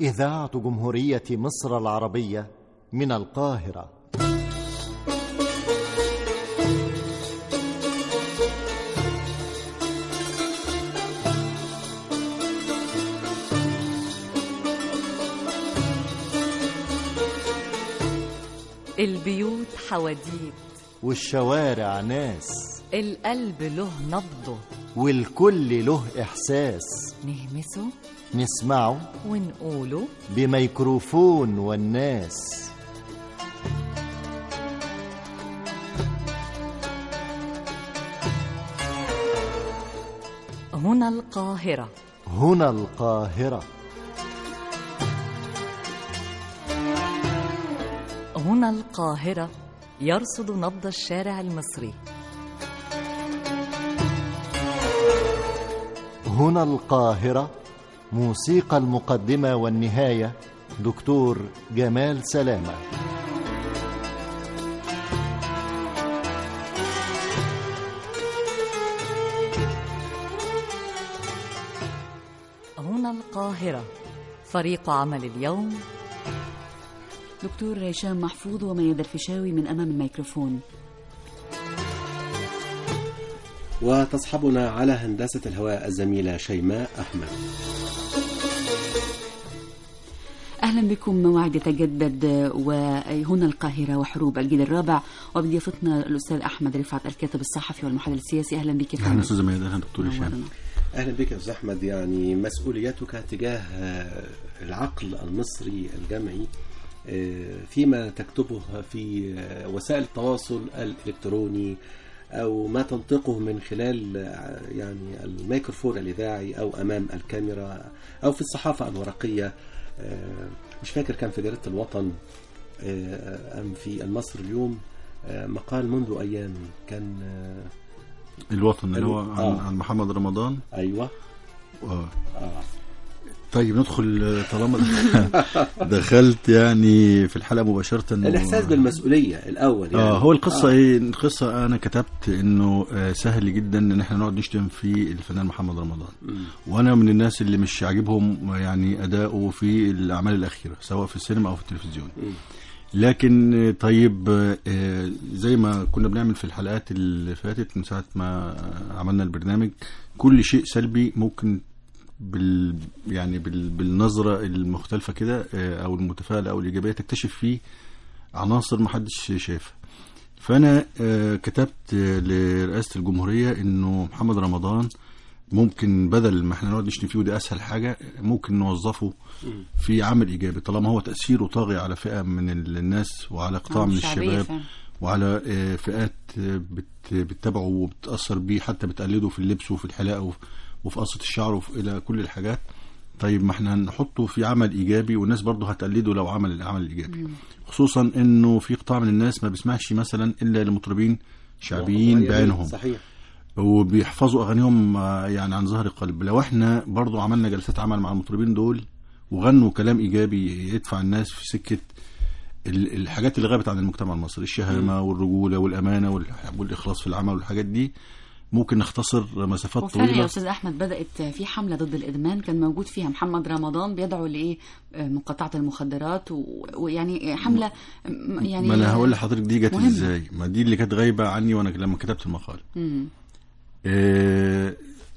إذاعة جمهورية مصر العربية من القاهرة البيوت حواديت والشوارع ناس القلب له نبضه والكل له إحساس نهمسه نسمعه ونقوله بميكروفون والناس هنا القاهرة هنا القاهرة هنا القاهرة يرصد نبض الشارع المصري هنا القاهرة موسيقى المقدمة والنهاية دكتور جمال سلامة هنا القاهرة فريق عمل اليوم دكتور هشام محفوظ وميادة الفيشاوي من أمام الميكروفون وتصحبنا على هندسة الهواء الزميلة شيماء أحمد أهلا بكم موعد يتجدد وهنا القاهرة وحروب الجيل الرابع وبضيافتنا الأستاذ أحمد رفعت الكاتب الصحفي والمحلل السياسي أهلا بك يا اهلا فندم. استاذ ميادة اهلا دكتور هشام نورنا. أهلا بك يا أستاذ أحمد يعني مسؤوليتك تجاه آه، العقل المصري الجمعي آه، فيما تكتبه في آه، وسائل التواصل الإلكتروني أو ما تنطقه من خلال آه، يعني الميكروفون الإذاعي أو أمام الكاميرا أو في الصحافة الورقية آه، مش فاكر كان في جريدة الوطن آه، أم في المصر اليوم آه، مقال منذ أيام كان آه، الوطن اللي هو عن, آه. عن محمد رمضان أيوه آه. آه. طيب ندخل طالما دخلت يعني في الحلقه مباشره إنه- الإحساس بالمسؤولية الأول يعني اه هو القصه آه. ايه القصه انا كتبت انه آه، سهل جدا ان احنا نقعد نشتم في الفنان محمد رمضان مم. وانا من الناس اللي مش عاجبهم يعني اداؤه في الاعمال الاخيره سواء في السينما او في التلفزيون مم. لكن آه، طيب آه، زي ما كنا بنعمل في الحلقات اللي فاتت من ساعه ما عملنا البرنامج كل شيء سلبي ممكن بال يعني بال بالنظره المختلفه كده آه، او المتفائله او الايجابيه تكتشف فيه عناصر ما حدش شايفها فانا آه، كتبت آه، لرئاسه الجمهوريه انه محمد رمضان ممكن بدل ما احنا نقعد نشتم فيه ودي اسهل حاجه ممكن نوظفه في عمل ايجابي طالما هو تاثيره طاغي على فئه من ال- الناس وعلى قطاع آه، من شعبية الشباب فعلا. وعلى آه، فئات آه، بت- بتتابعه وبتاثر بيه حتى بتقلده في اللبس وفي الحلاقه وفي- وفي قصه الشعر وفي الى كل الحاجات طيب ما احنا نحطه في عمل ايجابي والناس برضه هتقلده لو عمل العمل الايجابي خصوصا انه في قطاع من الناس ما بيسمعش مثلا الا لمطربين شعبيين بعينهم صحيح وبيحفظوا اغانيهم آه، يعني عن ظهر قلب لو احنا برضو عملنا جلسات عمل مع المطربين دول وغنوا كلام ايجابي يدفع الناس في سكه ال- الحاجات اللي غابت عن المجتمع المصري الشهامه والرجوله والامانه وال- والاخلاص في العمل والحاجات دي ممكن نختصر مسافات وفعلا يا طويله استاذ احمد بدات في حمله ضد الادمان كان موجود فيها محمد رمضان بيدعو لايه آه، مقاطعه المخدرات و- ويعني حمله م- يعني ما انا هقول لحضرتك دي جت مهمة. ازاي ما دي اللي كانت غايبه عني وانا لما كتبت المقال مم. آه،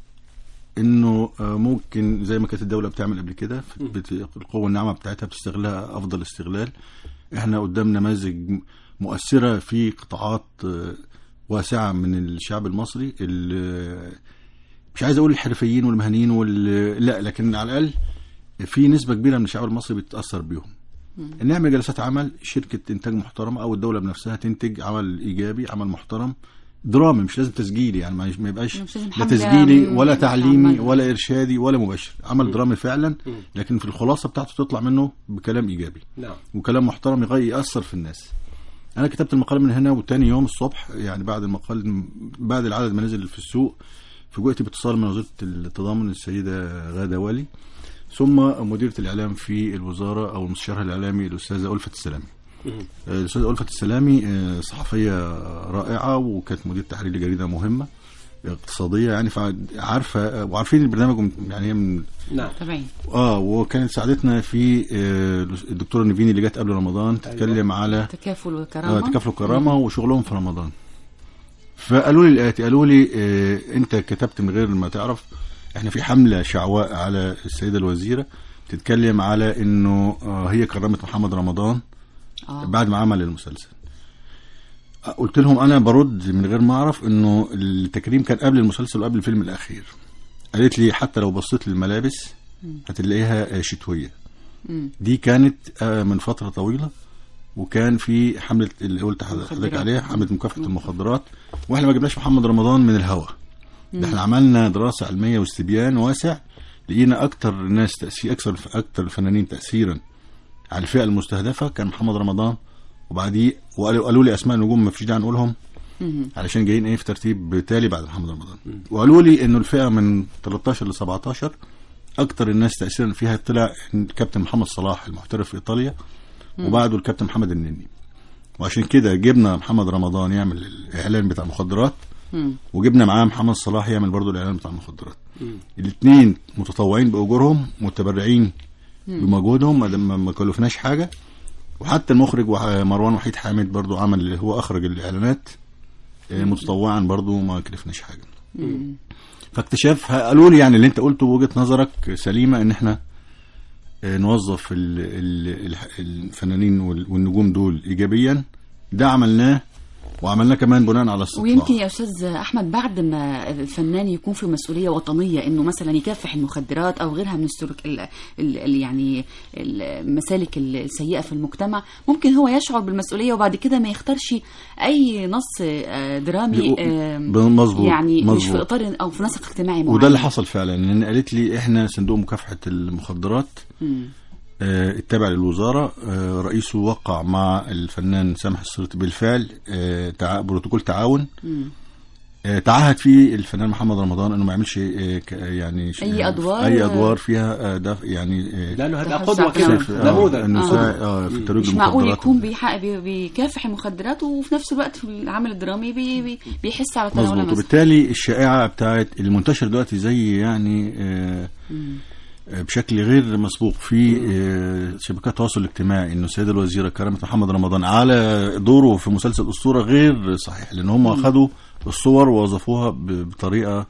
انه آه، ممكن زي ما كانت الدوله بتعمل قبل كده في- بت- القوه الناعمه بتاعتها بتستغلها افضل استغلال احنا قدام نماذج مؤثره في قطاعات آه، واسعه من الشعب المصري ال- مش عايز اقول الحرفيين والمهنيين وال... لا لكن على الاقل في نسبه كبيره من الشعب المصري بتتاثر بيهم نعمل جلسات عمل شركه انتاج محترمه او الدوله بنفسها تنتج عمل ايجابي عمل محترم درامي مش لازم تسجيلي يعني ما ما يبقاش مش لازم لا حملة تسجيلي ولا م- تعليمي عمل. ولا ارشادي ولا مباشر عمل درامي فعلا لكن في الخلاصه بتاعته تطلع منه بكلام ايجابي نعم وكلام محترم يغي ياثر في الناس انا كتبت المقال من هنا وتاني يوم الصبح يعني بعد المقال بعد العدد ما نزل في السوق فوجئت باتصال من وزيره التضامن السيده غاده والي ثم مديره الاعلام في الوزاره او المستشار الاعلامي الاستاذه الفه السلامي الاستاذه الفه السلامي آه، صحفيه رائعه وكانت مدير تحرير لجريده مهمه اقتصاديه يعني فعارفه وعارفين البرنامج وم- يعني هي من نعم تابعين اه وكانت ساعدتنا في آه، الدكتوره نيفين اللي جت قبل رمضان تتكلم على تكافل آه وكرامه تكافل الكرامه وشغلهم في رمضان فقالوا لي الاتي قالوا لي آه انت كتبت من غير ما تعرف احنا في حمله شعواء على السيده الوزيره تتكلم على انه آه هي كرمت محمد رمضان اه بعد ما عمل المسلسل قلت لهم انا برد من غير ما اعرف انه التكريم كان قبل المسلسل وقبل الفيلم الاخير قالت لي حتى لو بصيت للملابس هتلاقيها آه، شتويه مم. دي كانت آه، من فتره طويله وكان في حمله اللي قلت حضرتك مخدرات. عليها حمله مكافحه المخدرات واحنا ما جبناش محمد رمضان من الهوا ده احنا عملنا دراسه علميه واستبيان واسع لقينا اكتر الناس تاثير اكثر اكتر الفنانين تاثيرا على الفئه المستهدفه كان محمد رمضان وبعديه وقالوا قالوا لي اسماء نجوم ما فيش داعي نقولهم مم. علشان جايين ايه في ترتيب تالي بعد محمد رمضان وقالوا لي انه الفئه من 13 ل 17 اكتر الناس تاثيرا فيها طلع الكابتن محمد صلاح المحترف في ايطاليا وبعده الكابتن محمد النني وعشان كده جبنا محمد رمضان يعمل الاعلان بتاع المخدرات مم. وجبنا معاه محمد صلاح يعمل برضه الاعلان بتاع المخدرات الاثنين متطوعين باجورهم متبرعين بمجهودهم ما- ما ما كلفناش حاجه وحتى المخرج وح- مروان وحيد حامد برضه عمل اللي هو اخرج الاعلانات آه، متطوعا برضه ما كلفناش حاجه فاكتشاف قالوا لي يعني اللي انت قلته وجهه نظرك سليمه ان احنا آه، نوظف ال- ال- الح- الفنانين وال- والنجوم دول ايجابيا ده عملناه وعملناه كمان بناء على استطلاع ويمكن يا استاذ احمد بعد ما الفنان يكون في مسؤوليه وطنيه انه مثلا يكافح المخدرات او غيرها من السلوك ال ال ال يعني المسالك السيئه في المجتمع ممكن هو يشعر بالمسؤوليه وبعد كده ما يختارش اي نص آه، درامي بيقو- آه، مظبوط يعني مش في مظبوط. اطار او في نسق اجتماعي معين وده اللي حصل فعلا لان قالت لي احنا صندوق مكافحه المخدرات مم. آه، التابع للوزاره آه، رئيسه وقع مع الفنان سامح السريطي بالفعل آه، تع- بروتوكول تعاون مم. آه، تعهد فيه الفنان محمد رمضان انه ما يعملش آه، ك- يعني ش- أي أدوار- اي ادوار فيها آه، ده يعني آه، لانه هيبقى تحس قدوه على كده في- كلامك. آه، نموذج انه آه. سا- اه في الترويج مش معقول المخدرات. يكون بيحقق بي- بيكافح المخدرات وفي نفس الوقت في العمل الدرامي بي بي بيحس على تناولها مظبوط مثلا وبالتالي الشائعه بتاعت المنتشر دلوقتي زي يعني آه، آه، بشكل غير مسبوق في آه، شبكات التواصل الاجتماعي انه السيده الوزيره كرمت محمد رمضان على دوره في مسلسل اسطوره غير صحيح لان هم اخذوا الصور ووظفوها ب- بطريقه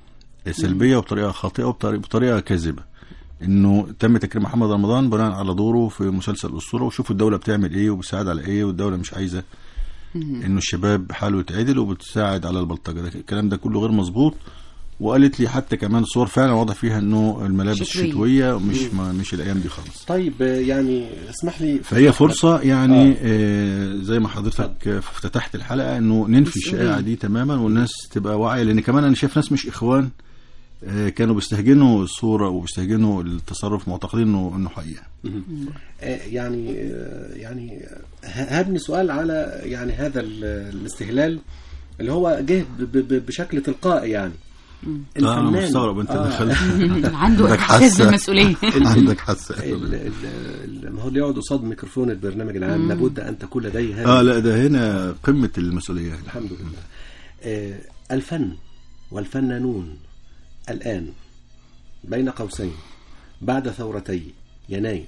سلبيه وبطريقه خاطئه وبطريقه بطريقة كاذبه انه تم تكريم محمد رمضان بناء على دوره في مسلسل اسطوره وشوفوا الدوله بتعمل ايه وبتساعد على ايه والدوله مش عايزه انه الشباب حاله يتعدل وبتساعد على البلطجه ده الكلام ده كله غير مظبوط وقالت لي حتى كمان الصور فعلا واضح فيها انه الملابس شتوية. شتويه ومش ما مش الايام دي خالص طيب آه، يعني اسمح لي فهي فرصه يعني آه زي ما حضرتك آه، افتتحت الحلقه انه ننفي مسؤولية. الشائعه دي تماما والناس تبقى واعيه لان كمان انا شايف ناس مش اخوان آه كانوا بيستهجنوا الصوره وبيستهجنوا التصرف معتقدين انه انه حقيقه آه، يعني آه، يعني آه، هبني سؤال على يعني هذا ال- الاستهلال اللي هو جه ب- ب- بشكل تلقائي يعني لا انا مستغرب انت آه، دخلت عنده عندك احساس حاسة. بالمسؤوليه عندك حاسه ال- ال- ال- ما هو اللي يقعد قصاد ميكروفون البرنامج العام لابد ان تكون لديه هذه اه لا ده هنا قمه المسؤوليه الحمد لله آه، الفن والفنانون الآن بين قوسين بعد ثورتي يناير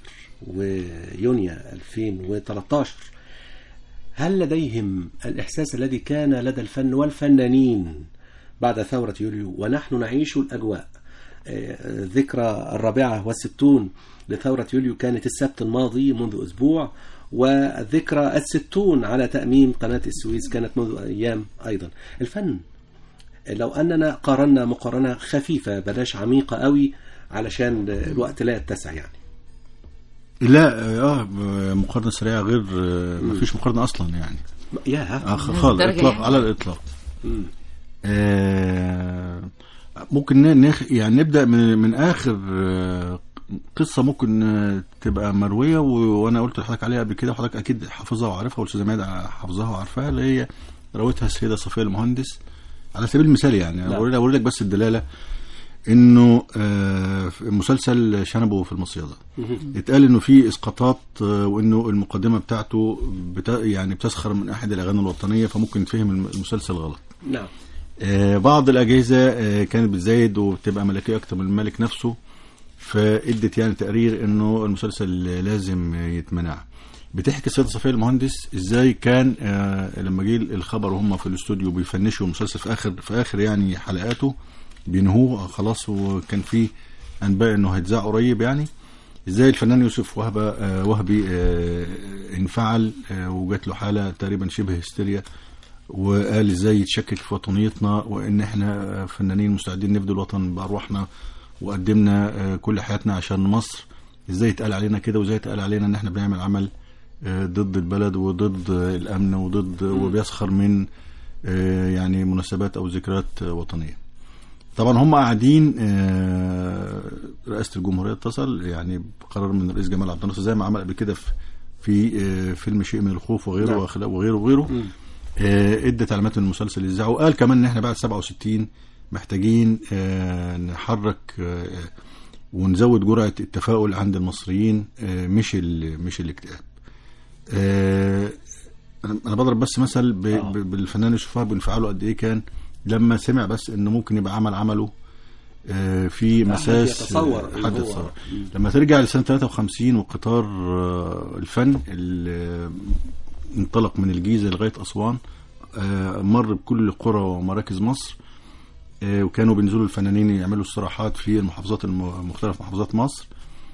ويونيو 2013 هل لديهم الإحساس الذي كان لدى الفن والفنانين بعد ثورة يوليو ونحن نعيش الأجواء آه، ذكرى الرابعة والستون لثورة يوليو كانت السبت الماضي منذ أسبوع وذكرى الستون على تأميم قناة السويس كانت منذ أيام أيضا الفن لو أننا قارنا مقارنة خفيفة بلاش عميقة قوي علشان الوقت لا يتسع يعني لا اه مقارنه سريعه غير ما فيش مقارنه اصلا يعني يا آه خالص للدرجة اطلاق يعني؟ على الاطلاق آه ممكن ن- نخ يعني نبدا من من اخر آه، قصه ممكن آه، تبقى مرويه و- وانا قلت لحضرتك عليها قبل كده وحضرتك اكيد حافظها وعارفها والاستاذه ماده حافظاها وعارفاها اللي هي روتها السيده صفيه المهندس على سبيل المثال يعني نعم. اقول اقول لك بس الدلاله انه آه، في مسلسل شنبه في المصيده اتقال انه في اسقاطات آه، وانه المقدمه بتاعته بتا يعني بتسخر من احد الاغاني الوطنيه فممكن يتفهم الم- المسلسل غلط نعم آه، بعض الاجهزه آه، كانت بتزايد وبتبقى ملكيه اكتر من الملك نفسه فادت يعني تقرير انه المسلسل لازم يتمنع بتحكي السيده صفيه المهندس ازاي كان آه، لما جه الخبر وهم في الاستوديو بيفنشوا المسلسل في اخر في اخر يعني حلقاته بينهوه خلاص وكان في انباء انه هيتذاع قريب يعني ازاي الفنان يوسف وهبه آه، وهبي آه، انفعل آه، وجات له حاله تقريبا شبه هستيريا وقال ازاي يتشكك في وطنيتنا وان احنا آه، فنانين مستعدين نفدي الوطن بارواحنا وقدمنا آه، كل حياتنا عشان مصر ازاي يتقال علينا كده وازاي يتقال علينا ان احنا بنعمل عمل آه، ضد البلد وضد آه، الامن وضد وبيسخر من آه، يعني مناسبات او ذكريات آه، وطنيه طبعا هم قاعدين آه، رئاسه الجمهوريه اتصل يعني بقرار من الرئيس جمال عبد الناصر زي ما عمل قبل كده في في آه، فيلم شيء من الخوف وغيره نعم. وأخلاق وغيره وغيره آه، ادى تعليمات للمسلسل يذاعه وقال كمان ان احنا بعد 67 محتاجين آه، نحرك آه، ونزود جرعه التفاؤل عند المصريين آه، مش ال- مش الاكتئاب. آه، انا أنا بضرب بس مثل ب- آه. ب- بالفنان يوسف وهب وانفعاله قد ايه كان لما سمع بس انه ممكن يبقى عمل عمله آه، في حد مساس يتصور آه، إن حد هو- يتصور لما ترجع لسنه 53 وقطار آه، الفن اللي انطلق من الجيزه لغايه اسوان آه، مر بكل قرى ومراكز مصر آه، وكانوا بينزلوا الفنانين يعملوا استراحات في المحافظات الم- مختلف محافظات مصر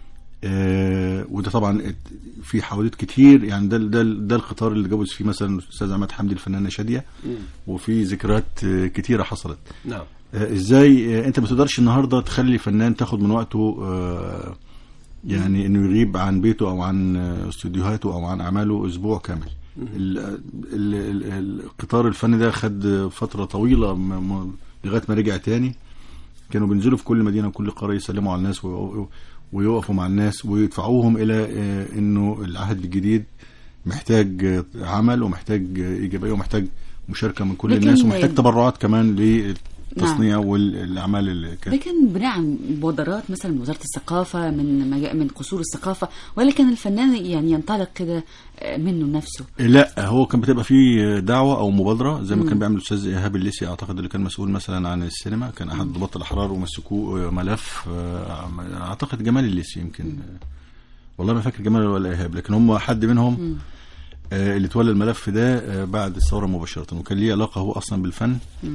آه، وده طبعا ات- في حوادث كتير يعني ده ده ده القطار اللي جوز فيه مثلا الاستاذ عماد حمدي الفنانه شاديه وفي ذكريات آه، كتيره حصلت نعم آه، ازاي آه، انت ما تقدرش النهارده تخلي فنان تاخد من وقته آه، يعني انه يغيب عن بيته او عن آه، استوديوهاته او عن اعماله اسبوع كامل ال- ال- ال- القطار الفني ده خد فتره طويله م- م- لغايه ما رجع تاني كانوا بينزلوا في كل مدينه وكل قريه يسلموا على الناس ويقفوا- ويقفوا مع الناس ويدفعوهم الى آه، انه العهد الجديد محتاج آه، عمل ومحتاج آه، ايجابيه ومحتاج مشاركه من كل لكن- الناس ومحتاج تبرعات كمان للتصنيع والاعمال اللي كانت لكن بناء مبادرات مثلا من وزاره الثقافه من مجا- من قصور الثقافه ولا كان الفنان يعني ينطلق كده آه، منه نفسه لا هو كان بتبقى فيه دعوه او مبادره زي ما كان بيعمل الاستاذ ايهاب الليسي اعتقد اللي كان مسؤول مثلا عن السينما كان احد ضباط الاحرار ومسكوه ملف آه، اعتقد جمال الليسي يمكن والله ما فاكر جمال ولا ايهاب لكن هم حد منهم آه، اللي تولى الملف ده آه، بعد الثوره مباشره وكان ليه علاقه هو اصلا بالفن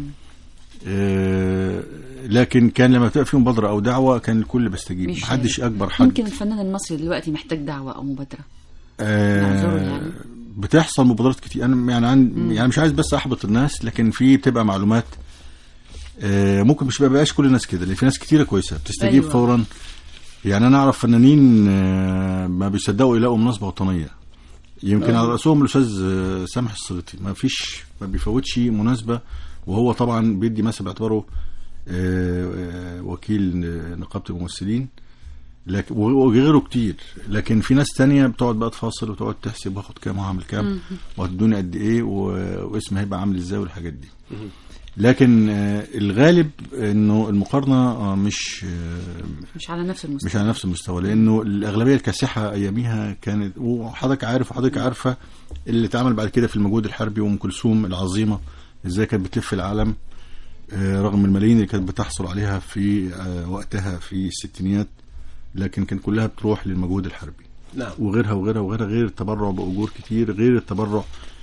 آه، لكن كان لما تبقى في مبادره او دعوه كان الكل بيستجيب مش- محدش اكبر حد يمكن الفنان المصري دلوقتي محتاج دعوه او مبادره آه، نعذره يعني. بتحصل مبادرات كتير انا يعني عن يعني مش عايز بس احبط الناس لكن في بتبقى معلومات آه، ممكن مش بيبقاش كل الناس كده لان في ناس كتيره كويسه بتستجيب أيوة. أيوة. فورا يعني انا اعرف فنانين آه، ما بيصدقوا يلاقوا مناسبه وطنيه يمكن على راسهم الاستاذ آه، سامح الصيتي ما فيش ما بيفوتش مناسبه وهو طبعا بيدي مثلا باعتباره آه، آه، وكيل نقابه الممثلين لكن وغيره كتير لكن في ناس تانية بتقعد بقى تفاصل وتقعد تحسب واخد كام وهعمل كام وهتدوني قد ايه و- واسمي هيبقى عامل ازاي والحاجات دي لكن آه، الغالب انه المقارنه آه، مش آه، مش على نفس المستوى مش على نفس المستوى لانه الاغلبيه الكاسحه اياميها كانت وحضرتك عارف وحضرتك عارفه اللي اتعمل بعد كده في المجهود الحربي وام كلثوم العظيمه ازاي كانت بتلف العالم آه، رغم الملايين اللي كانت بتحصل عليها في آه، وقتها في الستينيات لكن كان كلها بتروح للمجهود الحربي نعم وغيرها وغيرها وغيرها غير التبرع باجور كتير غير التبرع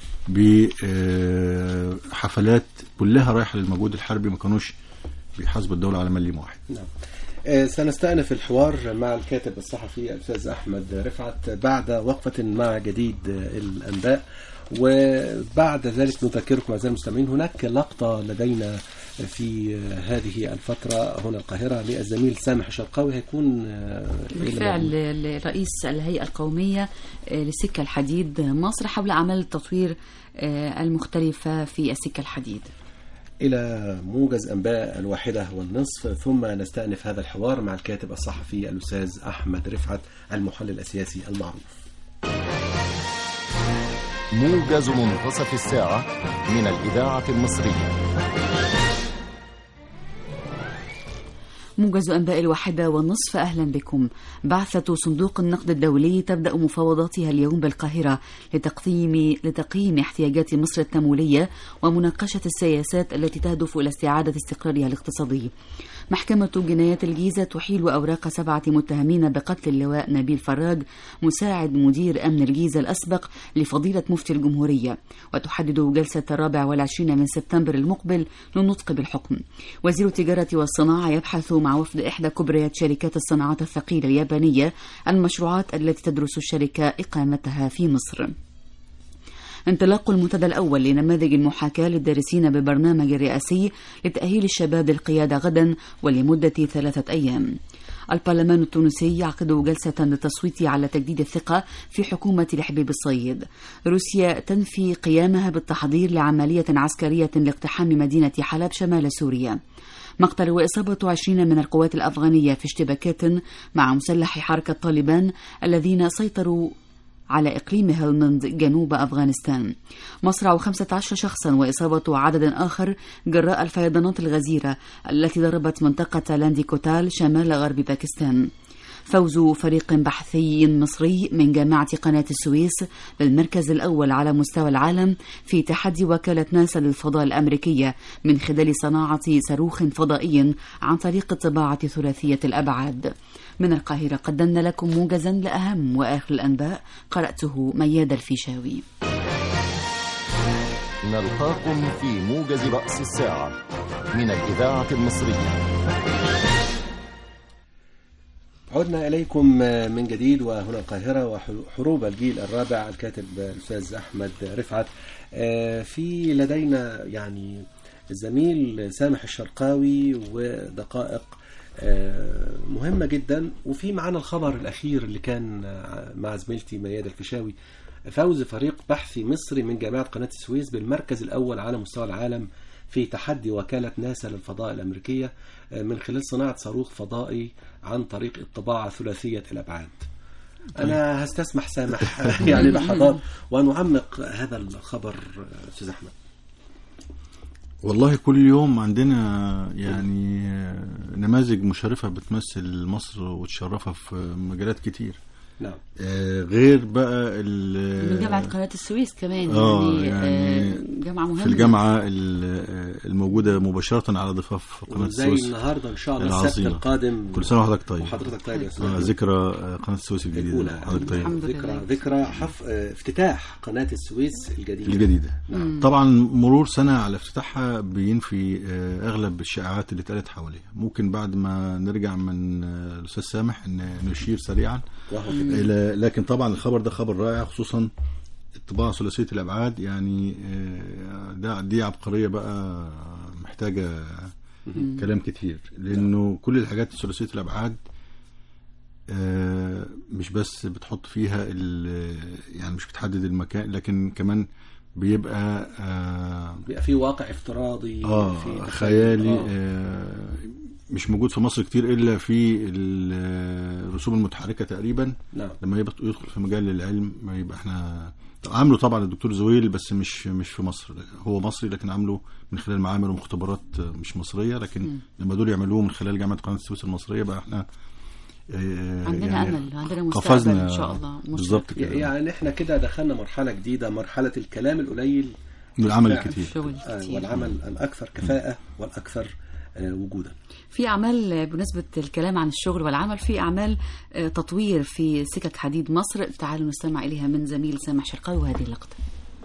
بحفلات كلها رايحه للمجهود الحربي ما كانوش بيحاسبوا الدوله على مليم واحد نعم آه، سنستأنف الحوار مع الكاتب الصحفي الأستاذ أحمد رفعت بعد وقفة مع جديد آه، الأنباء وبعد ذلك نذكركم أعزائي المستمعين هناك لقطة لدينا في آه، هذه الفترة هنا القاهرة للزميل سامح الشرقاوي هيكون آه، إيه اللي بالفعل موجود؟ رئيس الهيئة القومية آه، للسكة الحديد مصر حول أعمال التطوير آه، المختلفة في السكة الحديد إلى موجز أنباء الواحدة والنصف ثم نستأنف هذا الحوار مع الكاتب الصحفي الأستاذ أحمد رفعت المحلل السياسي المعروف موجز منتصف الساعة من الإذاعة المصرية موجز أنباء الواحدة والنصف أهلا بكم بعثة صندوق النقد الدولي تبدأ مفاوضاتها اليوم بالقاهرة لتقييم لتقييم احتياجات مصر التمويلية ومناقشة السياسات التي تهدف إلى استعادة استقرارها الاقتصادي محكمة جنايات الجيزة تحيل أوراق سبعة متهمين بقتل اللواء نبيل فراج مساعد مدير أمن الجيزة الأسبق لفضيلة مفتي الجمهورية وتحدد جلسة الرابع والعشرين من سبتمبر المقبل للنطق بالحكم وزير التجارة والصناعة يبحث مع وفد إحدى كبريات شركات الصناعات الثقيلة اليابانية المشروعات التي تدرس الشركة إقامتها في مصر انطلاق المنتدى الأول لنماذج المحاكاة للدارسين ببرنامج الرئاسي لتأهيل الشباب للقيادة غدا ولمدة ثلاثة أيام البرلمان التونسي يعقد جلسة للتصويت على تجديد الثقة في حكومة الحبيب الصيد روسيا تنفي قيامها بالتحضير لعملية عسكرية لاقتحام مدينة حلب شمال سوريا مقتل وإصابة عشرين من القوات الأفغانية في اشتباكات مع مسلح حركة طالبان الذين سيطروا على إقليم هلمند جنوب أفغانستان مصرع 15 شخصا وإصابة عدد آخر جراء الفيضانات الغزيرة التي ضربت منطقة لاندي كوتال شمال غرب باكستان فوز فريق بحثي مصري من جامعة قناة السويس بالمركز الأول على مستوى العالم في تحدي وكالة ناسا للفضاء الأمريكية من خلال صناعة صاروخ فضائي عن طريق الطباعة ثلاثية الأبعاد من القاهرة قدمنا لكم موجزا لأهم وآخر الأنباء قرأته مياد الفيشاوي نلقاكم في موجز رأس الساعة من الإذاعة المصرية عدنا إليكم من جديد وهنا القاهرة وحروب الجيل الرابع الكاتب الأستاذ أحمد رفعت في لدينا يعني الزميل سامح الشرقاوي ودقائق مهمة جدا وفي معانا الخبر الأخير اللي كان مع زميلتي ميادة الفيشاوي فوز فريق بحثي مصري من جامعة قناة السويس بالمركز الأول على مستوى العالم في تحدي وكالة ناسا للفضاء الأمريكية من خلال صناعة صاروخ فضائي عن طريق الطباعة ثلاثية الأبعاد أنا هستسمح سامح يعني لحظات ونعمق هذا الخبر أستاذ أحمد والله كل يوم عندنا يعني نماذج مشرفة بتمثل مصر وتشرفها في مجالات كتير نعم آه غير بقى من جامعة قناة السويس كمان آه يعني, يعني آه جامعة مهمة في الجامعة ال- الموجودة مباشرة على ضفاف قناة وزي السويس النهارده ان شاء الله السبت العظيمة. القادم كل سنة وحضرتك طيب وحضرتك طيب يا استاذ آه أحمد. ذكرى آه، قناة السويس الجديدة الأولى حضرتك طيب الحمد ذكرى لله. ذكرى حف... آه، افتتاح قناة السويس الجديدة الجديدة نعم. طبعا مرور سنة على افتتاحها بينفي آه، أغلب الشائعات اللي اتقالت حواليها ممكن بعد ما نرجع من آه، الأستاذ سامح إن نشير سريعا وهو في إلى لكن طبعا الخبر ده خبر رائع خصوصا الطباعة ثلاثية الأبعاد يعني آه، ده دي عبقرية بقى محتاجة كلام كتير لأنه كل الحاجات ثلاثية الأبعاد آه، مش بس بتحط فيها ال- يعني مش بتحدد المكان لكن كمان بيبقى آه بيبقى في واقع افتراضي اه في تخيل. خيالي آه. آه مش موجود في مصر كتير الا في ال- الرسوم المتحركه تقريبا نعم لما يبقى يدخل في مجال العلم ما يبقى احنا عامله طبعا الدكتور زويل بس مش مش في مصر هو مصري لكن عامله من خلال معامل ومختبرات مش مصريه لكن لما دول يعملوه من خلال جامعه قناه السويس المصريه بقى احنا آه، عندنا أمل عندنا مستقبل قفزنا إن شاء الله مشرق. بالظبط كده يعني احنا كده دخلنا مرحلة جديدة مرحلة الكلام القليل العمل بالفعل. الكتير شغل آه، كتير والعمل الأكثر كفاءة والأكثر آه، وجودا في أعمال بمناسبة الكلام عن الشغل والعمل في أعمال آه، تطوير في سكك حديد مصر تعالوا نستمع إليها من زميل سامح شرقاوي وهذه اللقطة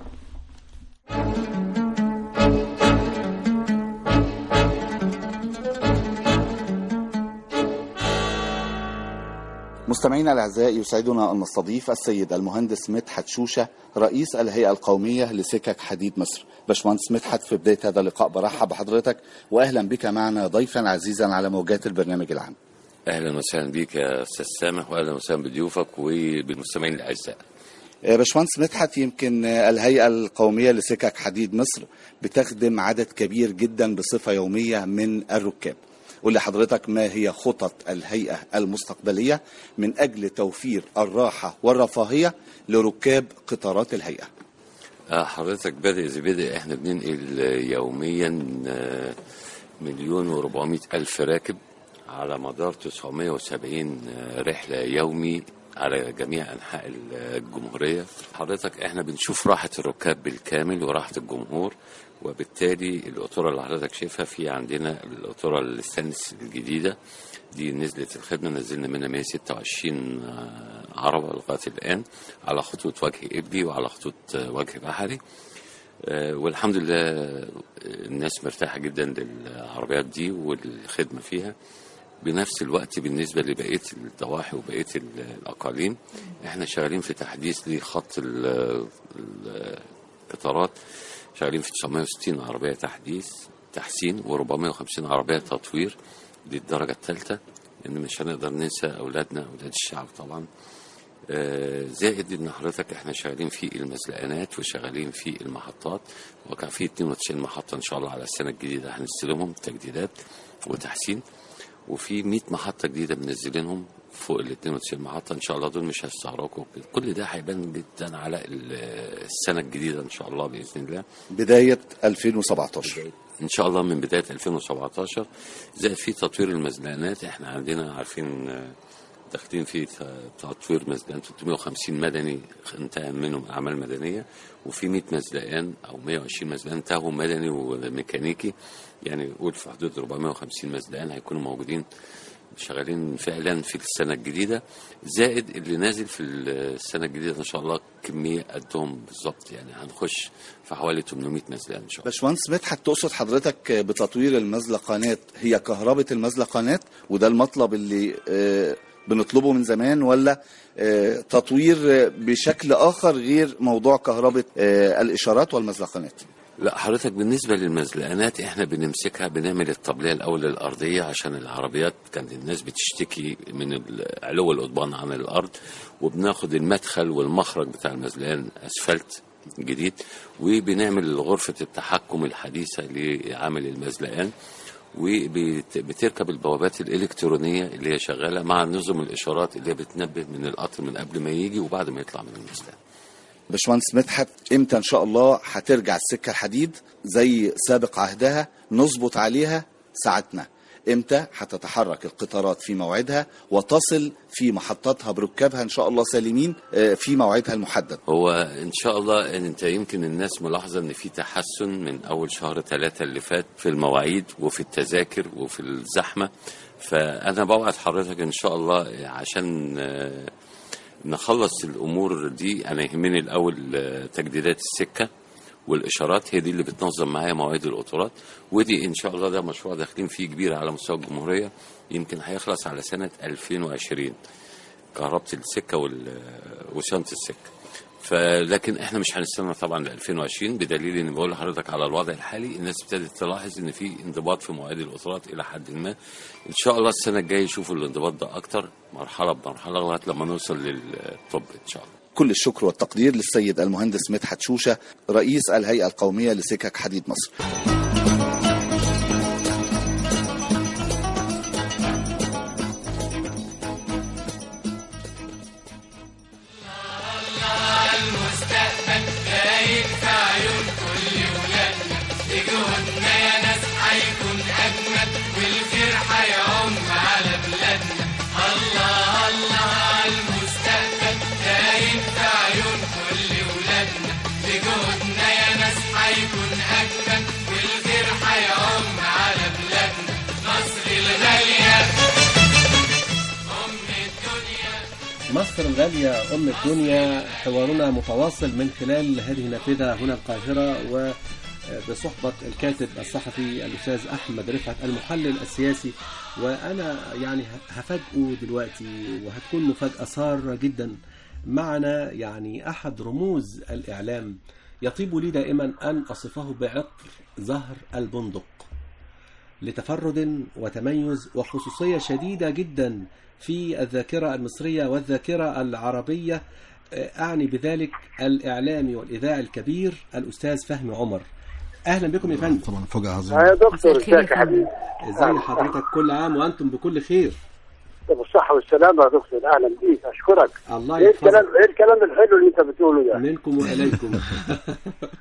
مستمعينا الاعزاء يسعدنا ان نستضيف السيد المهندس مدحت شوشه رئيس الهيئه القوميه لسكك حديد مصر. باشمهندس مدحت في بدايه هذا اللقاء برحب بحضرتك واهلا بك معنا ضيفا عزيزا على موجات البرنامج العام. اهلا وسهلا بيك يا استاذ سامح واهلا وسهلا بضيوفك وبالمستمعين الاعزاء آه، باشمهندس مدحت يمكن آه، الهيئه القوميه لسكك حديد مصر بتخدم عدد كبير جدا بصفه يوميه من الركاب. قول لحضرتك ما هي خطط الهيئه المستقبليه من اجل توفير الراحه والرفاهيه لركاب قطارات الهيئه. آه، حضرتك بادئ زي بدء احنا بننقل آه، يوميا آه، مليون وربعمائة ألف راكب على مدار 970 رحلة يومي على جميع أنحاء الجمهورية حضرتك احنا بنشوف راحة الركاب بالكامل وراحة الجمهور وبالتالي القطورة اللي حضرتك شايفها في عندنا القطورة الستانلس الجديدة دي نزلت الخدمة نزلنا منها 126 عربة لغاية الآن على خطوط وجه إبلي وعلى خطوط وجه بحري آه، والحمد لله آه، الناس مرتاحة جدا للعربيات دي والخدمة فيها بنفس الوقت بالنسبة لبقية الضواحي وبقية ال- الأقاليم احنا شغالين في تحديث لخط ال- ال- القطارات شغالين في 960 عربية تحديث تحسين و450 عربية تطوير للدرجة الثالثة لأن مش هنقدر ننسى أولادنا أولاد الشعب طبعا آه، زائد ان حضرتك احنا شغالين في المزلقانات وشغالين في المحطات وكان في 92 محطه ان شاء الله على السنه الجديده هنستلمهم تجديدات وتحسين وفي 100 محطه جديده منزلينهم فوق ال 92 محطه ان شاء الله دول مش هيستغرقوا كل ده هيبان جدا على ال- السنه الجديده ان شاء الله باذن الله بداية 2017 ان شاء الله من بدايه 2017 زائد في تطوير المزلقانات احنا عندنا عارفين آه، داخلين في ت- تطوير مزلقان 350 مدني انتهى منهم اعمال مدنيه وفي 100 مزلقان او 120 مزلقان انتهوا مدني وميكانيكي يعني قول في حدود 450 مزلقان هيكونوا موجودين شغالين فعلا في السنه الجديده زائد اللي نازل في السنه الجديده ان شاء الله كميه قدهم بالظبط يعني هنخش في حوالي 800 مزلقان ان شاء الله باشمهندس مدحت تقصد حضرتك بتطوير المزلقانات هي كهربة المزلقانات وده المطلب اللي آه، بنطلبه من زمان ولا آه، تطوير آه، بشكل آخر غير موضوع كهربة آه، الإشارات والمزلقانات لا حضرتك بالنسبة للمزلقانات احنا بنمسكها بنعمل الطبلية الأول الأرضية عشان العربيات كانت الناس بتشتكي من ال- علو القضبان عن الأرض وبناخد المدخل والمخرج بتاع المزلقان أسفلت جديد وبنعمل غرفة التحكم الحديثة لعمل المزلقان وبتركب البوابات الإلكترونية اللي هي شغالة مع نظم الإشارات اللي هي بتنبه من القطر من قبل ما يجي وبعد ما يطلع من المزلقان باشمهندس مدحت امتى ان شاء الله هترجع السكه الحديد زي سابق عهدها نظبط عليها ساعتنا امتى هتتحرك القطارات في موعدها وتصل في محطاتها بركابها ان شاء الله سالمين آه، في موعدها المحدد هو ان شاء الله إن انت يمكن الناس ملاحظه ان في تحسن من اول شهر ثلاثة اللي فات في المواعيد وفي التذاكر وفي الزحمه فانا بوعد حضرتك ان شاء الله عشان آه، نخلص الامور دي انا يهمني الاول آه، تجديدات السكه والاشارات هي دي اللي بتنظم معايا مواعيد القطارات ودي ان شاء الله ده مشروع داخلين فيه كبير على مستوى الجمهوريه يمكن هيخلص على سنه 2020 كهربة السكة وال- وصيانة السكة فلكن احنا مش هنستنى طبعا ل 2020 بدليل ان بقول لحضرتك على الوضع الحالي الناس ابتدت تلاحظ ان في انضباط في مواعيد القطارات الى حد ما ان شاء الله السنه الجايه يشوفوا الانضباط ده اكتر مرحله بمرحله لغايه لما نوصل للطب ان شاء الله كل الشكر والتقدير للسيد المهندس مدحت شوشه رئيس الهيئه القوميه لسكك حديد مصر مصر الغالية أم الدنيا حوارنا متواصل من خلال هذه النافذة هنا القاهرة وبصحبة الكاتب الصحفي الأستاذ أحمد رفعت المحلل السياسي وأنا يعني هفاجئه دلوقتي وهتكون مفاجأة سارة جدا معنا يعني أحد رموز الإعلام يطيب لي دائما أن أصفه بعطر زهر البندق لتفرد وتميز وخصوصية شديدة جدا في الذاكرة المصرية والذاكرة العربية أعني بذلك الإعلامي والإذاعي الكبير الأستاذ فهمي عمر أهلا بكم يا فندم طبعا فجأة عظيمة يا دكتور مساء الخير يا ازيك يا حبيبي ازي حضرتك كل عام وأنتم بكل خير بالصحة والسلامة يا دكتور أهلا بيك أشكرك الله إيه الكلام يحفظك إيه الكلام الحلو اللي أنت بتقوله ده منكم وإليكم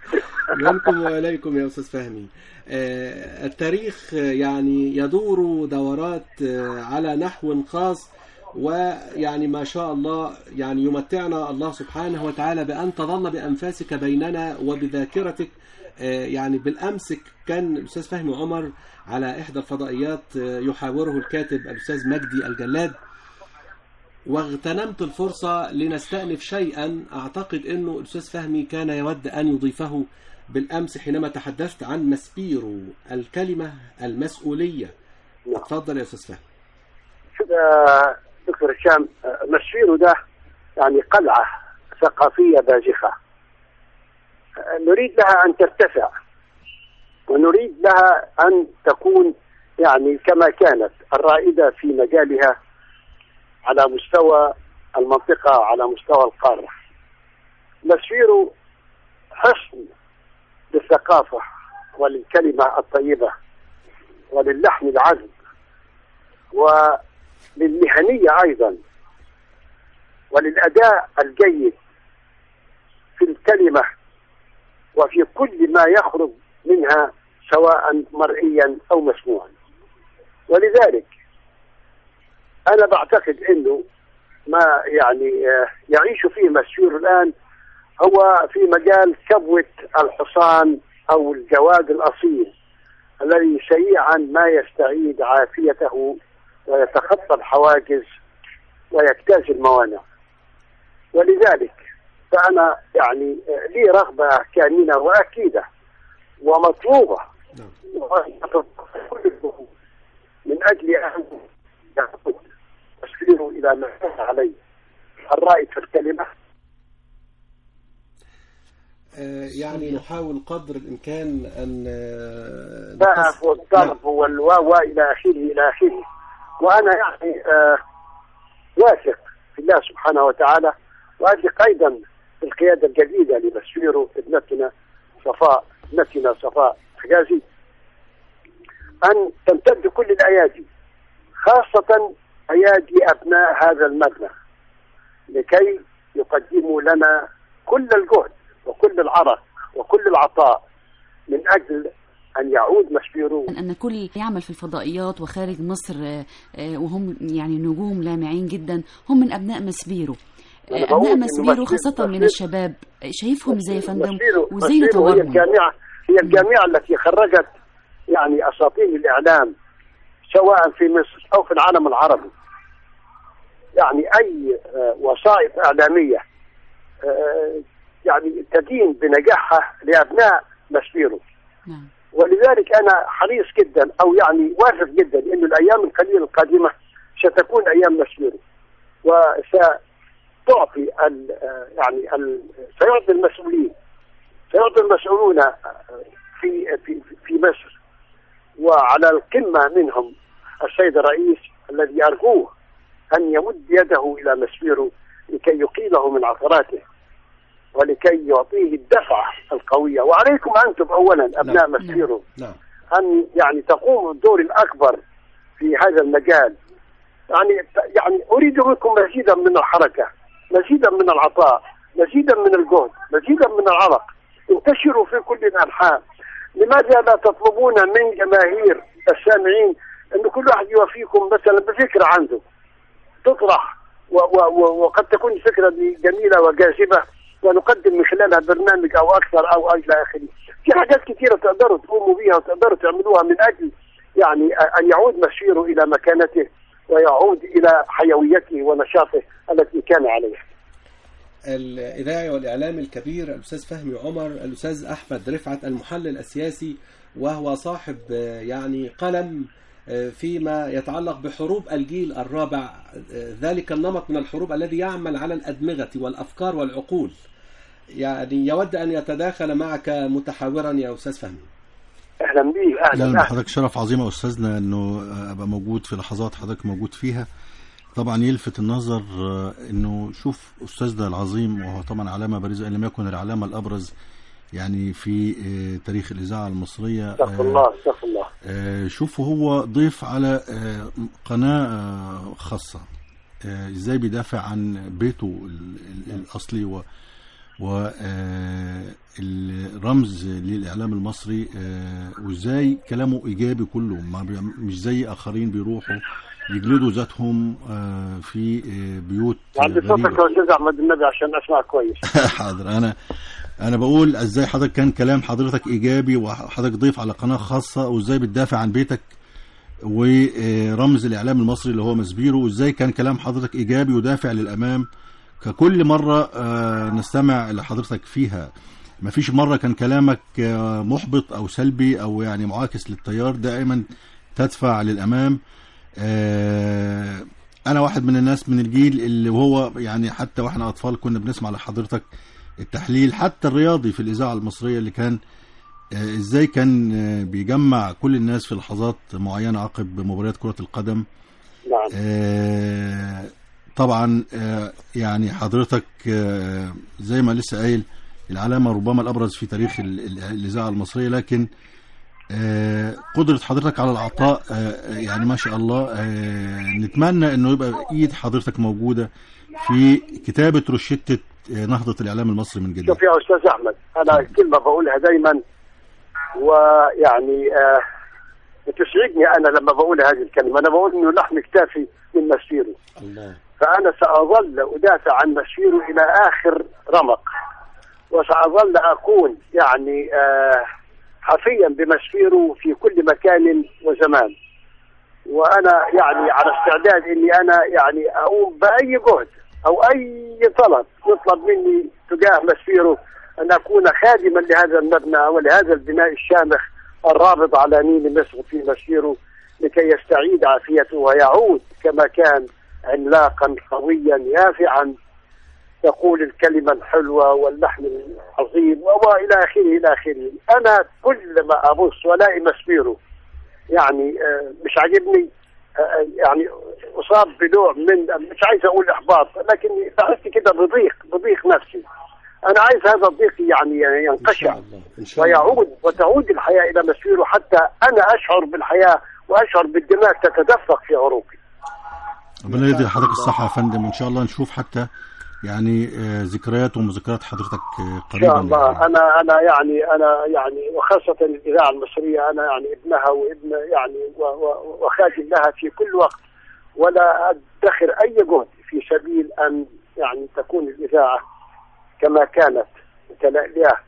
منكم واليكم يا استاذ فهمي آه، التاريخ آه، يعني يدور دورات آه، على نحو خاص ويعني ما شاء الله يعني يمتعنا الله سبحانه وتعالى بأن تظل بأنفاسك بيننا وبذاكرتك آه، يعني بالأمس كان الأستاذ فهمي عمر على إحدى الفضائيات آه، يحاوره الكاتب الأستاذ مجدي الجلاد واغتنمت الفرصة لنستأنف شيئا أعتقد أنه الأستاذ فهمي كان يود أن يضيفه بالأمس حينما تحدثت عن مسبيرو الكلمة المسؤولية نعم. تفضل يا أستاذ فهمي شوف يا دكتور هشام آه، مسفيرو ده يعني قلعة ثقافية باجخة آه، نريد لها أن ترتفع ونريد لها أن تكون يعني كما كانت الرائدة في مجالها على مستوى المنطقة على مستوى القارة مسفيرو حصن للثقافة وللكلمة الطيبة وللحن العذب وللمهنية أيضا وللأداء الجيد في الكلمة وفي كل ما يخرج منها سواء مرئيا أو مسموعا ولذلك أنا بعتقد أنه ما يعني آه، يعيش فيه مسيور الآن هو في مجال كبوة الحصان أو الجواد الأصيل الذي سريعا ما يستعيد عافيته ويتخطى الحواجز ويجتاز الموانع ولذلك فأنا يعني آه، لي رغبة كامنة وأكيدة ومطلوبة من أجل أن يعود تسفيره إلى ما كان عليه الرائد في الكلمة آه، يعني نحاول قدر الإمكان أن آه، الضعف نقص- والضرب والواو إلى آخره إلى آخره وأنا يعني آه واثق في الله سبحانه وتعالى واثق أيضا في القيادة الجديدة لبشير ابنتنا صفاء ابنتنا صفاء حجازي أن تمتد كل الأيادي خاصة أيادي أبناء هذا المبنى لكي يقدموا لنا كل الجهد وكل العرق وكل العطاء من أجل أن يعود مشبيرو أن كل يعمل في الفضائيات وخارج مصر آه، آه، وهم يعني نجوم لامعين جدا هم من أبناء مسبيرو آه، أنا بقول أبناء إنه مسبيرو مسبيرو- خاصة من مسبيرو- الشباب آه، شايفهم ازاي يا فندم مشبيرو وازاي مشبيرو هي نطورهم الجامعة هي الجامعة التي خرجت يعني أساطين الإعلام سواء في مصر أو في العالم العربي يعني أي آه، وسائط إعلامية آه، يعني تدين بنجاحها لأبناء مشبيرو نعم ولذلك أنا حريص جدا أو يعني واثق جدا أن الأيام القليلة القادمة ستكون أيام مشبيرو وستعطي ال- آه، يعني ال- سيعطي المسؤولين سيعطي المسؤولون آه، في في في مصر وعلى القمة منهم السيد الرئيس الذي أرجوه أن يمد يده إلى مسبيرو لكي يقيله من عثراته ولكي يعطيه الدفعة القوية وعليكم أنتم أولا أبناء نعم. مسبيرو نعم أن يعني تقوموا بالدور الأكبر في هذا المجال يعني يعني أريد منكم مزيدا من الحركة مزيدا من العطاء مزيدا من الجهد مزيدا من العرق انتشروا في كل الأنحاء لماذا لا تطلبون من جماهير السامعين أن كل واحد يوفيكم مثلا بفكرة عنده تطرح و و و وقد تكون الفكرة دي جميلة وجاذبة ونقدم من خلالها برنامج أو أكثر أو إلى آخره في حاجات كثيرة تقدروا تقوموا بها وتقدروا تعملوها من أجل يعني أن يعود مسيره إلى مكانته ويعود إلى حيويته ونشاطه التي كان عليها الإذاعي والإعلامي الكبير الأستاذ فهمي عمر الأستاذ أحمد رفعت المحلل السياسي وهو صاحب آه، يعني قلم آه، فيما يتعلق بحروب الجيل الرابع آه، ذلك النمط من الحروب الذي يعمل على الأدمغة والأفكار والعقول يعني يود أن يتداخل معك متحاورا يا أستاذ فهمي أهلا به أهلا لا أهلا حضرتك شرف عظيم يا استاذنا انه ابقى موجود في لحظات حضرتك موجود فيها طبعا يلفت النظر آه، انه شوف استاذنا العظيم وهو طبعا علامه بارزه ان لم يكن العلامه الابرز يعني في آه، تاريخ الاذاعه المصريه استغفر آه، الله استغفر الله آه، شوفوا هو ضيف على آه، قناة آه، خاصة آه، ازاي بيدافع عن بيته ال- ال- الاصلي و والرمز للإعلام المصري آه، وإزاي كلامه إيجابي كله ما بي- مش زي آخرين بيروحوا يجلدوا ذاتهم آه، في آه، بيوت عندي صوتك غريبة. يا استاذ احمد النبي عشان اسمع كويس حاضر انا انا بقول ازاي حضرتك كان كلام حضرتك ايجابي وحضرتك ضيف على قناه خاصه وازاي بتدافع عن بيتك ورمز الاعلام المصري اللي هو مسبيرو وازاي كان كلام حضرتك ايجابي ودافع للامام ككل مره آه، نستمع لحضرتك فيها مفيش مره كان كلامك آه، محبط او سلبي او يعني معاكس للتيار دائما تدفع للامام آه، انا واحد من الناس من الجيل اللي وهو يعني حتى واحنا اطفال كنا بنسمع لحضرتك التحليل حتى الرياضي في الاذاعه المصريه اللي كان آه، ازاي كان آه، بيجمع كل الناس في لحظات معينه عقب مباريات كره القدم نعم آه، طبعا آه، يعني حضرتك آه، زي ما لسه قايل العلامه ربما الابرز في تاريخ ال- ال- الاذاعه المصريه لكن آه، قدره حضرتك على العطاء آه، يعني ما شاء الله آه، نتمنى انه يبقى ايد حضرتك موجوده في كتابه روشته آه، نهضه الاعلام المصري من جديد شوف يا استاذ احمد انا كلمه بقولها دايما ويعني آه بتسعدني انا لما بقول هذه الكلمه انا بقول انه لحم كتافي من مسيره الله فانا ساظل ادافع عن مسيره الى اخر رمق وساظل اكون يعني آه حفيا بمسيره في كل مكان وزمان وانا يعني على استعداد اني انا يعني اقوم باي جهد او اي طلب يطلب مني تجاه مسيره ان اكون خادما لهذا المبنى ولهذا البناء الشامخ الرابط على نيل مصر في مسيره لكي يستعيد عافيته ويعود كما كان عملاقا قويا يافعا يقول الكلمة الحلوة واللحن العظيم والى اخره الى اخره انا كل ما ابص والاقي مسبيره يعني آه، مش عاجبني آه، يعني اصاب بنوع من مش عايز اقول احباط لكن بحس كده بضيق بضيق نفسي انا عايز هذا الضيق يعني ان ينقشع شاء الله ان شاء الله ويعود وتعود الحياة إلى مسيره حتى أنا أشعر بالحياة وأشعر بالدماء تتدفق في عروقي ربنا يدي لحضرتك الصحه يا فندم وان شاء الله نشوف حتى يعني آه، ذكريات ومذكرات حضرتك آه، إن قريبا شاء الله يعني. أنا أنا يعني أنا يعني وخاصة الإذاعة المصرية أنا يعني ابنها وابن يعني و- و- وخادم لها في كل وقت ولا أدخر أي جهد في سبيل أن يعني تكون الإذاعة كما كانت متلألئة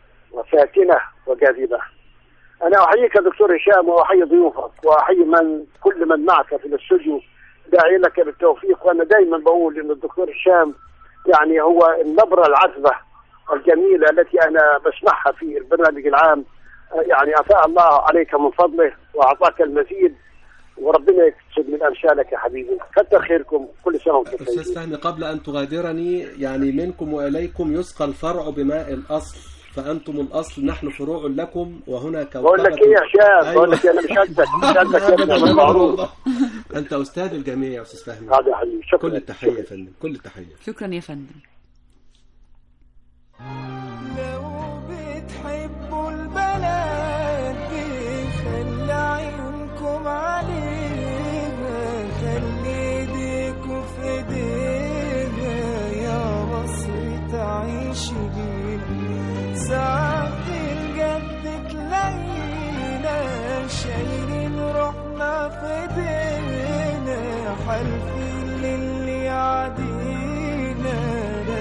وفاتنة وجاذبة أنا أحييك يا دكتور هشام وأحيي ضيوفك وأحيي من كل من معك في الاستوديو داعي لك بالتوفيق وأنا دائما بقول إن الدكتور هشام يعني هو النبرة العذبة الجميلة التي أنا بسمعها في البرنامج العام يعني أفاء الله عليك من فضله وأعطاك المزيد وربنا يكسب من أمثالك يا حبيبي كتر خيركم كل سنة وأنتم أستاذ طيبين فهمي قبل أن تغادرني يعني منكم وإليكم يسقى الفرع بماء الأصل فأنتم الأصل نحن فروع لكم وهنا كوكبة بقول لك إيه يا هشام بقول لك إيه، أنا مش قدك مش قدك يا ابني أنا معروف أنت أستاذ الجميع يا أستاذ فهمي هذا يا حبيبي شكرا كل التحية يا فندم كل التحية شكرا يا فندم لو بتحبوا البلد دي خلي عيونكم عليها خلي ايديكوا في ايديها يا مصر تعيش بينا ساعات الجد تلاقينا شايلين روحنا في ايدينا حالفين للي يعدينا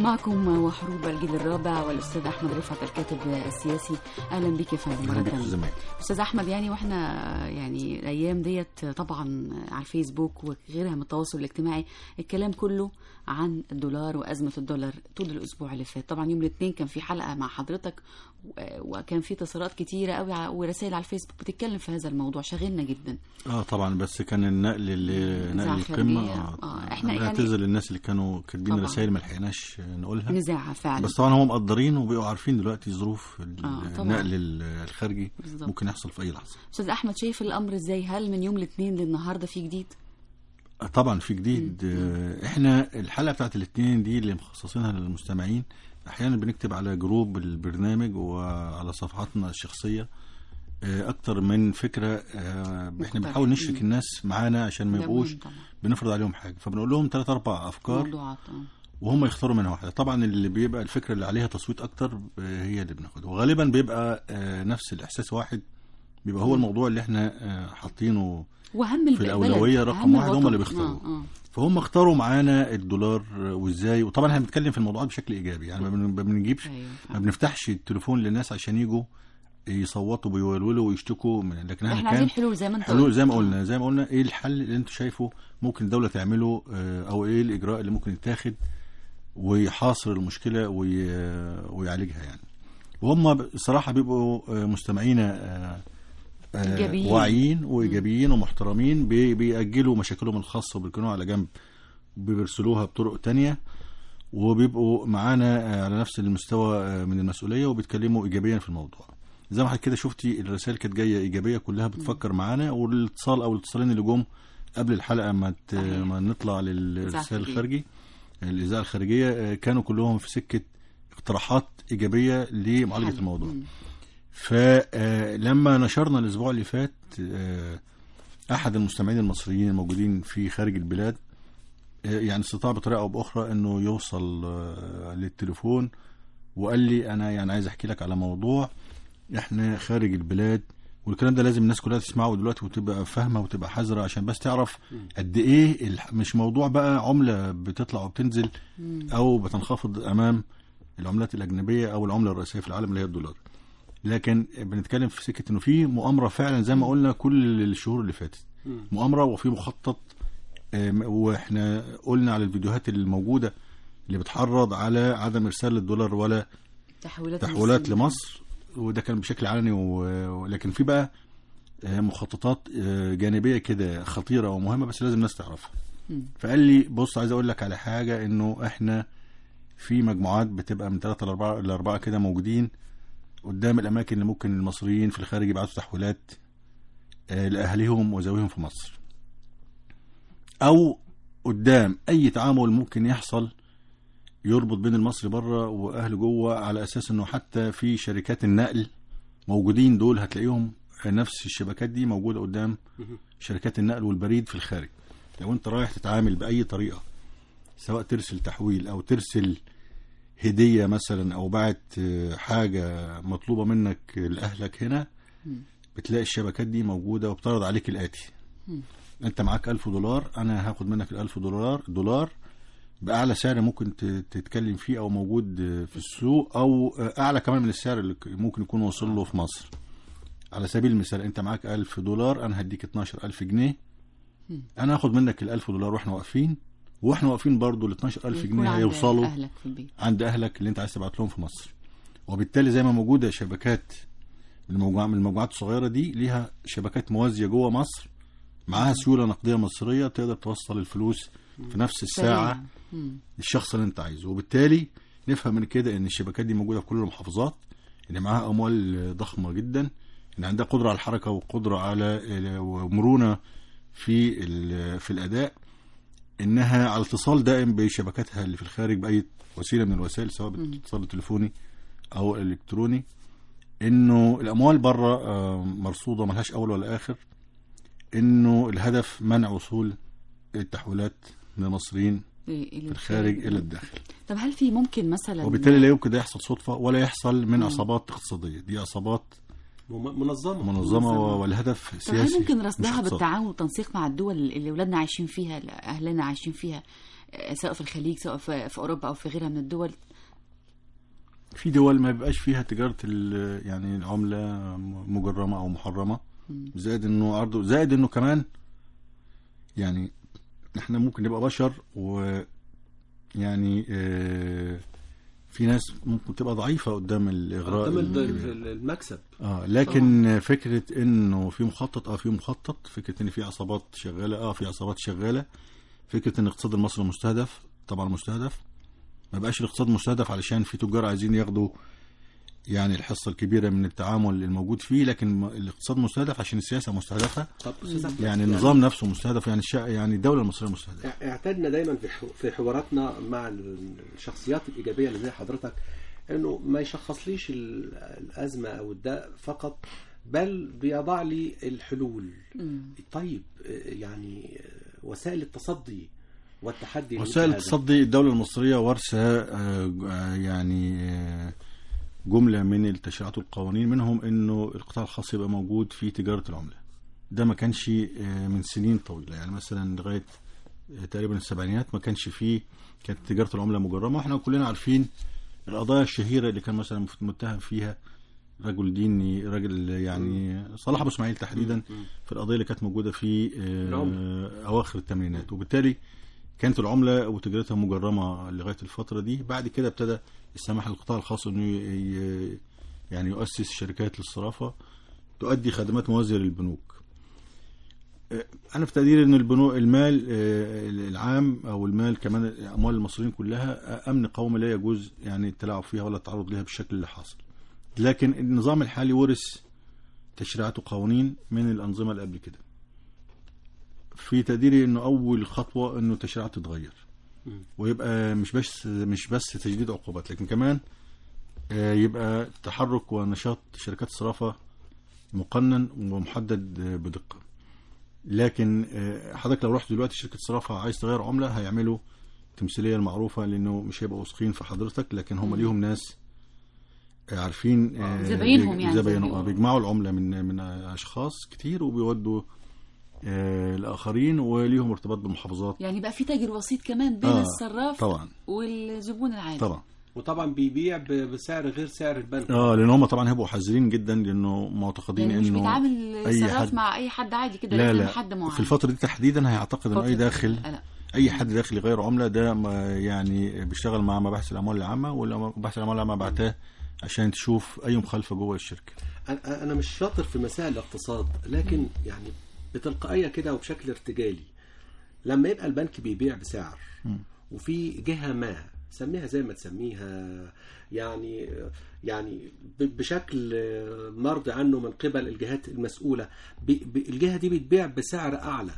معكم وحروب الجيل الرابع والاستاذ احمد رفعت الكاتب السياسي اهلا بك يا فندم أهلا مره بك ثانيه زمان استاذ احمد يعني واحنا يعني الايام ديت طبعا على الفيسبوك وغيرها من التواصل الاجتماعي الكلام كله عن الدولار وازمه الدولار طول الاسبوع اللي فات طبعا يوم الاثنين كان في حلقه مع حضرتك و- وكان في اتصالات كتيره قوي ع- ورسائل على الفيسبوك بتتكلم في هذا الموضوع شاغلنا جدا اه طبعا بس كان النقل اللي نقل إذاعة القمه خارجية. اه, آه، آه إحنا يعني- نعتذر للناس اللي كانوا كاتبين طبعاً. رسائل ما لحقناش نقولها نزاعه فعلا بس طبعا هم مقدرين وبقوا عارفين دلوقتي ظروف ال- آه، طبعاً. النقل ال- الخارجي بالظبط. ممكن يحصل في اي لحظه استاذ احمد شايف الامر ازاي هل من يوم الاثنين للنهارده في جديد آه، طبعا في جديد آه، احنا الحلقه بتاعت الاثنين دي اللي مخصصينها للمستمعين احيانا بنكتب على جروب البرنامج وعلى صفحاتنا الشخصيه آه، اكتر من فكره آه، احنا مقترح. بنحاول نشرك الناس معانا عشان ما ده يبقوش مهم طبعاً. بنفرض عليهم حاجه فبنقول لهم ثلاث اربع افكار موضوعات آه. وهم يختاروا منها واحده طبعا اللي بيبقى الفكره اللي عليها تصويت اكتر آه، هي اللي بناخدها وغالبا بيبقى آه، نفس الاحساس واحد بيبقى هو الموضوع اللي احنا آه، حاطينه واهم في البلد، الأولوية رقم أهم واحد هم الوطن. اللي بيختاروا. آه آه. فهم اختاروا معانا الدولار وازاي وطبعا احنا بنتكلم في الموضوعات بشكل ايجابي يعني ما بن- ما بنجيبش أيوة. ما بنفتحش التليفون للناس عشان يجوا يصوتوا ويولولوا ويشتكوا من لكن احنا احنا عايزين كان حلول زي ما انت حلول قلت. زي ما قلنا زي ما قلنا ايه الحل اللي انتوا شايفه ممكن الدوله تعمله آه، او ايه الاجراء اللي ممكن يتاخد ويحاصر المشكله وي... ويعالجها يعني وهم بصراحه بيبقوا آه، مستمعين آه، آه، إيجابيين. واعيين وايجابيين ومحترمين بي... بيأجلوا مشاكلهم الخاصه وبيركنوها على جنب بيرسلوها بطرق تانية وبيبقوا معانا آه، على نفس المستوى آه، من المسؤوليه وبيتكلموا ايجابيا في الموضوع زي ما حضرتك كده شفتي الرسائل كانت جايه ايجابيه كلها بتفكر معانا والاتصال او الاتصالين اللي جم قبل الحلقه ما ت... صحيح. ما نطلع للرسائل الخارجية. الخارجي الاذاعه الخارجيه آه، كانوا كلهم في سكه اقتراحات ايجابيه لمعالجه حل. الموضوع مم. فلما نشرنا الاسبوع اللي فات آه، احد المستمعين المصريين الموجودين في خارج البلاد آه، يعني استطاع بطريقه او باخرى انه يوصل آه، للتليفون وقال لي انا يعني عايز احكي لك على موضوع احنا خارج البلاد والكلام ده لازم الناس كلها تسمعه دلوقتي وتبقى فاهمه وتبقى حذره عشان بس تعرف قد ايه الح- مش موضوع بقى عمله بتطلع وبتنزل او بتنخفض امام العملات الاجنبيه او العمله الرئيسيه في العالم اللي هي الدولار لكن بنتكلم في سكه انه في مؤامره فعلا زي ما قلنا كل الشهور اللي فاتت مؤامره وفي مخطط آم، واحنا قلنا على الفيديوهات الموجوده اللي بتحرض على عدم ارسال الدولار ولا تحويلات تحويلات المصريين. لمصر وده كان بشكل علني و- ولكن في بقى آه، مخططات آه، جانبيه كده خطيره ومهمه بس لازم الناس تعرفها مم. فقال لي بص عايز اقول لك على حاجه انه احنا في مجموعات بتبقى من ثلاثة لأربعة لأربعة كده موجودين قدام الأماكن اللي ممكن المصريين في الخارج يبعتوا تحويلات آه، لأهلهم وذويهم في مصر أو قدام أي تعامل ممكن يحصل يربط بين المصري بره وأهل جوه على أساس إنه حتى في شركات النقل موجودين دول هتلاقيهم نفس الشبكات دي موجودة قدام شركات النقل والبريد في الخارج لو أنت رايح تتعامل بأي طريقة سواء ترسل تحويل او ترسل هديه مثلا او بعت آه، حاجه مطلوبه منك لاهلك هنا بتلاقي الشبكات دي موجوده وبتعرض عليك الاتي انت معاك ألف دولار انا هاخد منك الألف دولار دولار باعلى سعر ممكن ت- تتكلم فيه او موجود آه، في السوق او آه، اعلى كمان من السعر اللي ك- ممكن يكون وصل له في مصر على سبيل المثال انت معاك ألف دولار انا هديك 12 ألف جنيه انا هاخد منك الألف دولار واحنا واقفين واحنا واقفين برضو ال 12000 يكون جنيه عند هيوصلوا اهلك في البيت عند اهلك اللي انت عايز تبعت لهم في مصر وبالتالي زي ما موجوده شبكات المجموعة من المجموعات الصغيره دي ليها شبكات موازيه جوه مصر معاها سيوله نقديه مصريه تقدر توصل الفلوس في نفس الساعه سريع. مم. للشخص اللي انت عايزه وبالتالي نفهم من كده ان الشبكات دي موجوده في كل المحافظات ان معاها اموال ضخمه جدا ان عندها قدره على الحركه وقدره على ومرونه في ال- في الاداء انها على اتصال دائم بشبكاتها اللي في الخارج باي وسيله من الوسائل سواء بالاتصال التليفوني او الالكتروني انه الاموال بره آه، مرصوده ملهاش اول ولا اخر انه الهدف منع وصول التحويلات من المصريين إيه، في الخارج الى الداخل طب هل في ممكن مثلا وبالتالي لا يمكن ده يحصل صدفه ولا يحصل من عصابات اقتصاديه دي عصابات مم- منظمه منظمه والهدف طب هل سياسي ممكن مش رصدها اقتصادي. بالتعاون والتنسيق مع الدول اللي اولادنا عايشين فيها اللي اهلنا عايشين فيها آه، سواء في الخليج سواء في في اوروبا او في غيرها من الدول في دول ما بيبقاش فيها تجاره ال- يعني العمله مجرمه او محرمه زائد انه عرضه زائد انه كمان يعني احنا ممكن نبقى بشر و يعني آه، في ناس ممكن تبقى ضعيفه قدام الاغراء قدام ال- الكبير. ال- المكسب اه لكن فكره انه في مخطط اه في مخطط فكره ان في عصابات شغاله اه في عصابات شغاله فكره ان الاقتصاد المصري مستهدف طبعا مستهدف ما بقاش الاقتصاد مستهدف علشان في تجار عايزين ياخدوا يعني الحصه الكبيره من التعامل الموجود فيه لكن م- الاقتصاد مستهدف عشان السياسه مستهدفه طب أستاذ أحمد، يعني النظام نفسه مستهدف يعني الشع... يعني الدوله المصريه مستهدفه اعتدنا دايما في حو- في حواراتنا مع الشخصيات الايجابيه اللي زي حضرتك انه ما يشخصليش ال- الازمه او الداء فقط بل بيضع لي الحلول طيب آه، يعني آه، وسائل التصدي والتحدي وسائل لمثل هذا. التصدي الدولة المصرية وارثة آه، آه، يعني آه، جملة من التشريعات والقوانين منهم انه القطاع الخاص يبقى موجود في تجارة العملة ده ما كانش آه، من سنين طويلة يعني مثلا لغاية آه، تقريبا السبعينيات ما كانش فيه كانت تجارة العملة مجرمة واحنا كلنا عارفين القضايا الشهيرة اللي كان مثلا متهم فيها رجل ديني راجل يعني صلاح ابو اسماعيل تحديدا في القضيه اللي كانت موجوده في آه، اواخر الثمانينات وبالتالي كانت العمله وتجارتها مجرمه لغايه الفتره دي بعد كده ابتدى السماح للقطاع الخاص انه ي- ي- يعني يؤسس شركات للصرافه تؤدي خدمات موازيه للبنوك آه، انا في تقديري ان البنوك المال آه، العام او المال كمان اموال المصريين كلها امن قومي لا يجوز يعني التلاعب فيها ولا التعرض لها بالشكل اللي حاصل لكن النظام الحالي ورث تشريعات وقوانين من الانظمه اللي قبل كده في تقديري انه اول خطوه انه التشريعات تتغير ويبقى مش بس مش بس تجديد عقوبات لكن كمان آه، يبقى تحرك ونشاط شركات الصرافه مقنن ومحدد آه، بدقه لكن آه، حضرتك لو رحت دلوقتي شركه صرافه عايز تغير عمله هيعملوا التمثيليه المعروفه لانه مش هيبقوا واثقين في حضرتك لكن هم ليهم ناس آه، عارفين آه، زباينهم يعني زي ما زباينهم آه، بيقولوا. بيجمعوا العمله من من اشخاص كتير وبيودوا آه، الاخرين وليهم ارتباط بالمحافظات يعني بقى في تاجر وسيط كمان بين آه، الصراف طبعا والزبون العادي طبعا وطبعا بيبيع ب- بسعر غير سعر البنك اه لان هم طبعا هيبقوا حذرين جدا لانه معتقدين يعني مش انه بيتعامل أي الصراف حد- مع اي حد عادي كده لا لازم لا حد معين في الفتره دي تحديدا هيعتقد انه اي فترة- داخل لا. اي حد داخل يغير عمله ده ما- يعني بيشتغل مع مباحث الاموال العامه ومباحث الاموال العامه بعتاه عشان تشوف اي مخالفه جوه الشركه انا أنا مش شاطر في مسائل الاقتصاد لكن يعني بتلقائيه كده وبشكل ارتجالي لما يبقى البنك بيبيع بسعر وفي جهه ما سميها زي ما تسميها يعني يعني ب- بشكل مرضي عنه من قبل الجهات المسؤوله ب- ب- الجهه دي بتبيع بسعر اعلى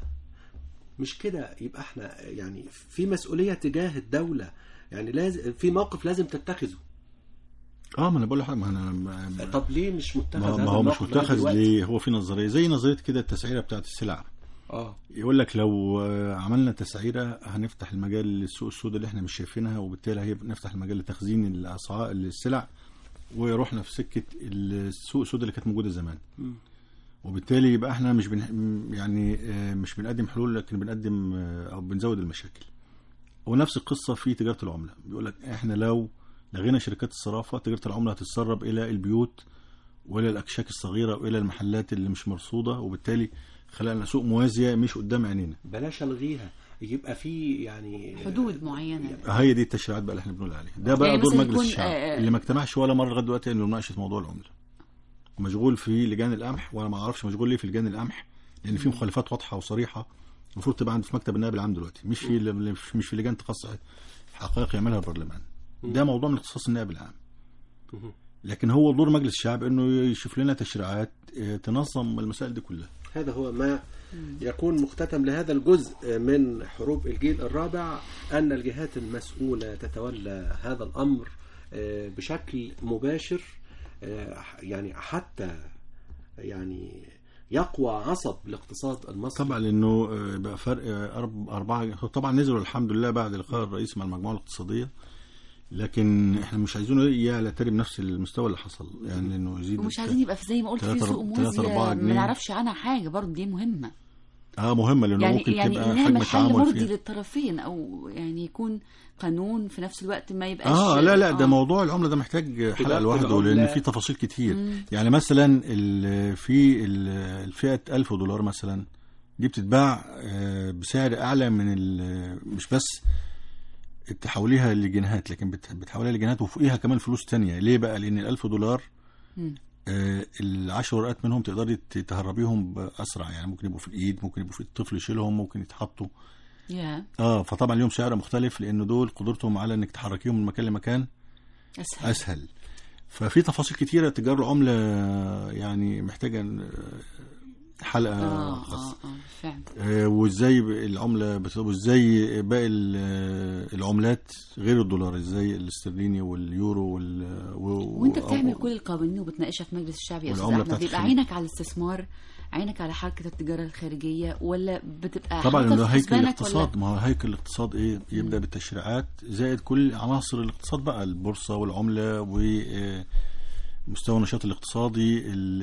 مش كده يبقى احنا يعني في مسؤوليه تجاه الدوله يعني لازم في موقف لازم تتخذه اه ما انا بقول لحضرتك ما انا ما- طب ليه مش متخذ ما هذا ما هو مش الموقف لغاية متخذ دلوقتي؟ ليه هو في نظريه زي نظريه كده التسعيره بتاعت السلع اه يقول لك لو آه، عملنا تسعيره هنفتح المجال للسوق السوداء اللي احنا مش شايفينها وبالتالي هيبقى نفتح المجال لتخزين الاسعار السلع ورحنا في سكه السوق السوداء اللي كانت موجوده زمان وبالتالي يبقى احنا مش بن يعني آه، مش بنقدم حلول لكن بنقدم آه، او بنزود المشاكل ونفس القصه في تجاره العمله بيقول لك احنا لو لغينا شركات الصرافه تجاره العمله هتتسرب الى البيوت والى الاكشاك الصغيره والى المحلات اللي مش مرصوده وبالتالي خلقنا سوق موازيه مش قدام عينينا بلاش الغيها يبقى في يعني حدود معينه هي دي التشريعات بقى اللي احنا بنقول عليها ده بقى يعني دور مثلا مجلس يكون، الشعب آه، اللي ما اجتمعش ولا مره لغايه دلوقتي انه مناقشه موضوع العمله مشغول في لجان القمح وانا ما اعرفش مشغول ليه في لجان القمح لان في مخالفات واضحه وصريحه المفروض تبقى عند في مكتب النائب العام دلوقتي مش في مش في لجان تخصص حقائق يعملها البرلمان ده موضوع من اختصاص النائب العام لكن هو دور مجلس الشعب انه يشوف لنا تشريعات آه، تنظم المسائل دي كلها هذا هو ما يكون مختتم لهذا الجزء من حروب الجيل الرابع أن الجهات المسؤولة تتولى هذا الأمر آه، بشكل مباشر آه، يعني حتى يعني يقوى عصب الاقتصاد المصري طبعا لانه آه، بقى فرق آه، أرب- أربعة طبعا نزلوا الحمد لله بعد لقاء الرئيس مع المجموعة الاقتصادية لكن احنا مش عايزينه يعلى تاني بنفس المستوى اللي حصل يعني انه يزيد ومش عايزين يبقى في زي ما قلت في تلاتة- سوق تلاتة أربعة موازي ما جنيه. نعرفش عنها حاجه برضه دي مهمه اه مهمه لانه يعني ممكن يعني تبقى نعمل حجم حل التعامل مرضي فيها للطرفين او يعني يكون قانون في نفس الوقت ما يبقاش اه لا لا ده آه. موضوع العمله ده محتاج حلقه تجارة لوحده العملة. لان في تفاصيل كتير يعني مثلا ال- في ال- الفئه 1000 دولار مثلا دي بتتباع آه، بسعر اعلى من ال- مش بس تحوليها لجنيهات لكن بت- بتحوليها لجنيهات وفوقيها كمان فلوس تانية ليه بقى لان ال 1000 دولار مم. آه، العشر ورقات منهم تقدري ت- تهربيهم باسرع يعني ممكن يبقوا في الايد ممكن يبقوا في الطفل يشيلهم ممكن يتحطوا يا اه فطبعا ليهم سعر مختلف لان دول قدرتهم على انك تحركيهم من مكان لمكان اسهل اسهل ففي تفاصيل كتيره تجار العمله يعني محتاجه حلقه اه خاصه اه اه فعلا آه، وازاي العمله بت- وازاي باقي ال- العملات غير الدولار ازاي الاسترليني واليورو وال و- وانت و- بتعمل كل القوانين وبتناقشها في مجلس الشعب يا استاذ والعملة احمد بتاعت بيبقى الخليج. عينك على الاستثمار عينك على حركه التجاره الخارجيه ولا بتبقى طبعا حاطة انه في هيكل حسبانك الاقتصاد ولا ما هو هيكل الاقتصاد ايه يبدا بالتشريعات زائد كل عناصر الاقتصاد بقى البورصه والعمله و آه، مستوى النشاط الاقتصادي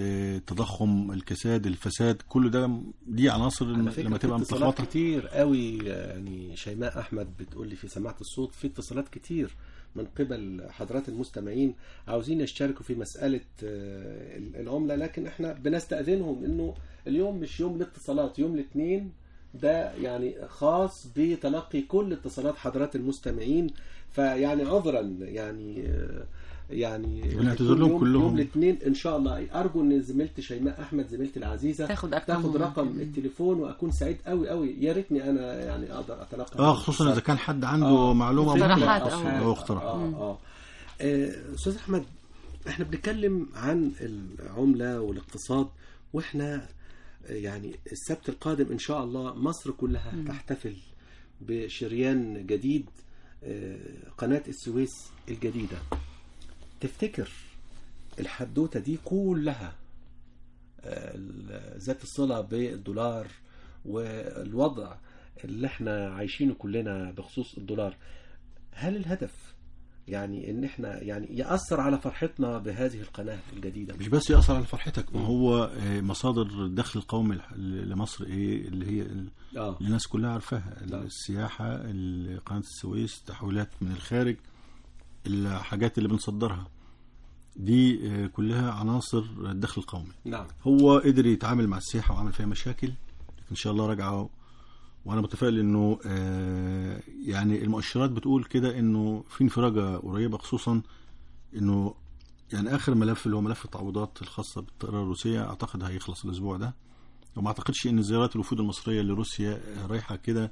التضخم الكساد الفساد كل ده دي عناصر على فكرة لما في تبقى اتصالات متلخبطه كتير قوي يعني شيماء احمد بتقول لي في سماعه الصوت في اتصالات كتير من قبل حضرات المستمعين عاوزين يشتركوا في مساله آه، العمله لكن احنا بنستاذنهم انه اليوم مش يوم الاتصالات يوم الاثنين ده يعني خاص بتلقي كل اتصالات حضرات المستمعين فيعني عذرا يعني آه، يعني بنعتذر لهم يوم- كلهم. يوم الاثنين ان شاء الله ارجو ان زميلتي شيماء احمد زميلتي العزيزه تاخد أرقامهم. تاخد رقم التليفون واكون سعيد قوي قوي يا ريتني انا يعني اقدر اتلقى اه خصوصا اذا كان حد عنده آه، معلومه اقتراحات مهمة. أو- او اقتراح اه اه آه، استاذ احمد احنا بنتكلم عن العمله والاقتصاد واحنا آه، يعني السبت القادم ان شاء الله مصر كلها تحتفل بشريان جديد آه، قناه السويس الجديده تفتكر الحدوته دي كلها آه، ذات الصله بالدولار والوضع اللي احنا عايشينه كلنا بخصوص الدولار هل الهدف يعني ان احنا يعني ياثر على فرحتنا بهذه القناه الجديده مش بس يأثر على فرحتك ما هو آه، مصادر الدخل القومي الح- لمصر ايه اللي هي ال- اه اللي الناس كلها عارفاها نعم. السياحة ال- قناة السويس تحويلات من الخارج الحاجات اللي بنصدرها دي آه، كلها عناصر الدخل القومي نعم هو قدر يتعامل مع السياحة وعمل فيها مشاكل لكن إن شاء الله راجعة وأنا متفائل إنه آه، يعني المؤشرات بتقول كده إنه في انفراجة قريبة خصوصا إنه يعني آخر ملف اللي هو ملف التعويضات الخاصة بالطائرة الروسية أعتقد هيخلص الأسبوع ده وما أعتقدش إن زيارات الوفود المصرية لروسيا رايحة كده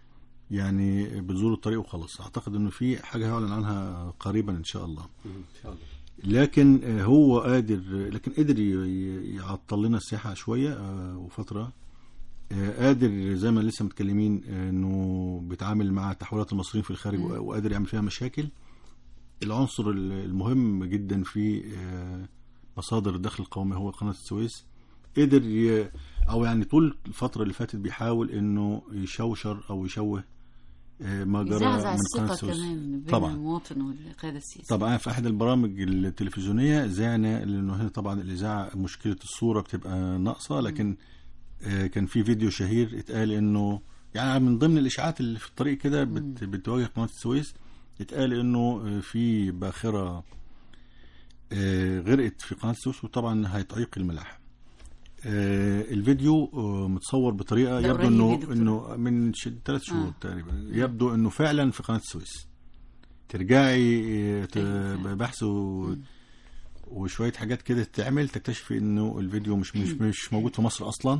يعني بتزور الطريق وخلاص أعتقد إنه في حاجة هيعلن عنها قريبا إن شاء الله ان شاء الله لكن آه، هو قادر لكن قدر ي- ي- يعطل لنا السياحه شويه آه، وفتره آه، قادر زي ما لسه متكلمين آه، انه بيتعامل مع تحولات المصريين في الخارج و- وقادر يعمل فيها مشاكل العنصر ال- المهم جدا في آه، مصادر الدخل القومي هو قناه السويس قدر ي... او يعني طول الفتره اللي فاتت بيحاول انه يشوشر او يشوه آه، ما جرى يزعزع من قناه الثقه السويس كمان بين طبعا المواطن والقياده السياسيه طبعا في احد البرامج التلفزيونيه زعنا لانه هنا طبعا الاذاعه مشكله الصوره بتبقى ناقصه لكن آه، كان في فيديو شهير اتقال انه يعني من ضمن الاشاعات اللي في الطريق كده بت- بتواجه قناه السويس اتقال انه آه، في باخره آه، غرقت في قناه السويس وطبعا هيتعيق الملاحه آه، الفيديو آه، متصور بطريقه ده يبدو قريب انه يا دكتور. انه من ثلاث شهور آه. تقريبا يبدو انه فعلا في قناه السويس ترجعي آه، ت- أيوة. بحث و... وشويه حاجات كده تتعمل تكتشفي انه الفيديو مش مش مش موجود في مصر اصلا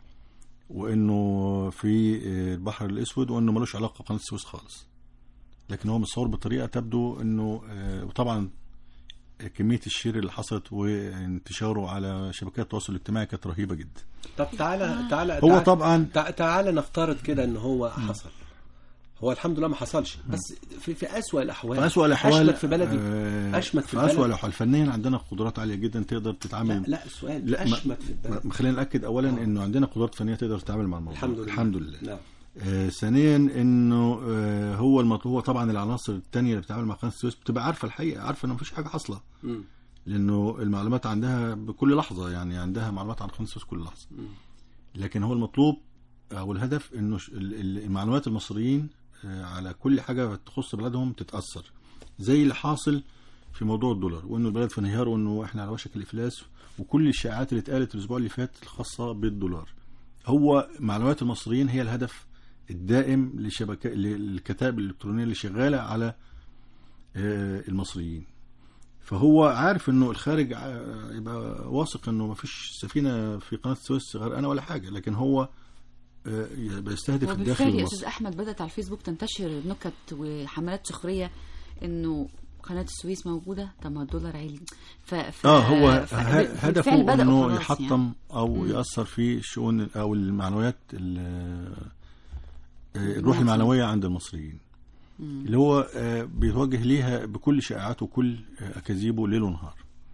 وانه في آه، البحر الاسود وانه ملوش علاقه بقناه السويس خالص لكن هو متصور بطريقه تبدو انه آه، وطبعا كميه الشير اللي حصلت وانتشاره على شبكات التواصل الاجتماعي كانت رهيبه جدا طب تعالى تعالى هو تعالى- طبعا تع- تعالى نفترض كده ان هو حصل هو الحمد لله ما حصلش بس في في اسوأ الاحوال في أسوأ الأحوال اشمت في بلدي آه، اشمت في في أسوأ البلد الأحوال فنيا عندنا قدرات عالية جدا تقدر لا تتعامل لا سؤال لا، ما- اشمت في البلد ما- خلينا نأكد أولا آه. إنه عندنا قدرات فنية تقدر تتعامل مع الموضوع الحمد لله الحمد لله نعم آه ثانيا إنه آه هو المطلوب هو طبعا العناصر التانية اللي بتتعامل مع قناة السويس بتبقى عارفة الحقيقة عارفة إن مفيش حاجة حاصلة مم. لأنه المعلومات عندها بكل لحظة يعني عندها معلومات عن قناة السويس كل لحظة مم. لكن هو المطلوب او الهدف انه ش- ال- ال- المعلومات المصريين آه، على كل حاجه تخص بلادهم تتاثر زي اللي حاصل في موضوع الدولار وانه البلد في انهيار وانه احنا على وشك الافلاس وكل الشائعات اللي اتقالت الاسبوع اللي فات الخاصه بالدولار هو معلومات المصريين هي الهدف الدائم لشبكه للكتائب الالكترونيه اللي شغاله على آه، المصريين فهو عارف انه الخارج ع- يبقى واثق انه ما فيش سفينه في قناه السويس غرقانه ولا حاجه لكن هو آه، بيستهدف الداخل وبالفعل يا المصري استاذ احمد بدات على الفيسبوك تنتشر نكت وحملات سخريه انه قناه السويس موجوده طب ما الدولار عالي ف... ف... اه هو ف- ه- بالفعل هدفه بدأوا انه خلاص يحطم يعني. او مم. ياثر في الشؤون او المعلومات ال- آه، الروح المواطن. المعنويه عند المصريين مم. اللي هو آه، بيتوجه ليها بكل شائعاته وكل آه، اكاذيبه ليل ونهار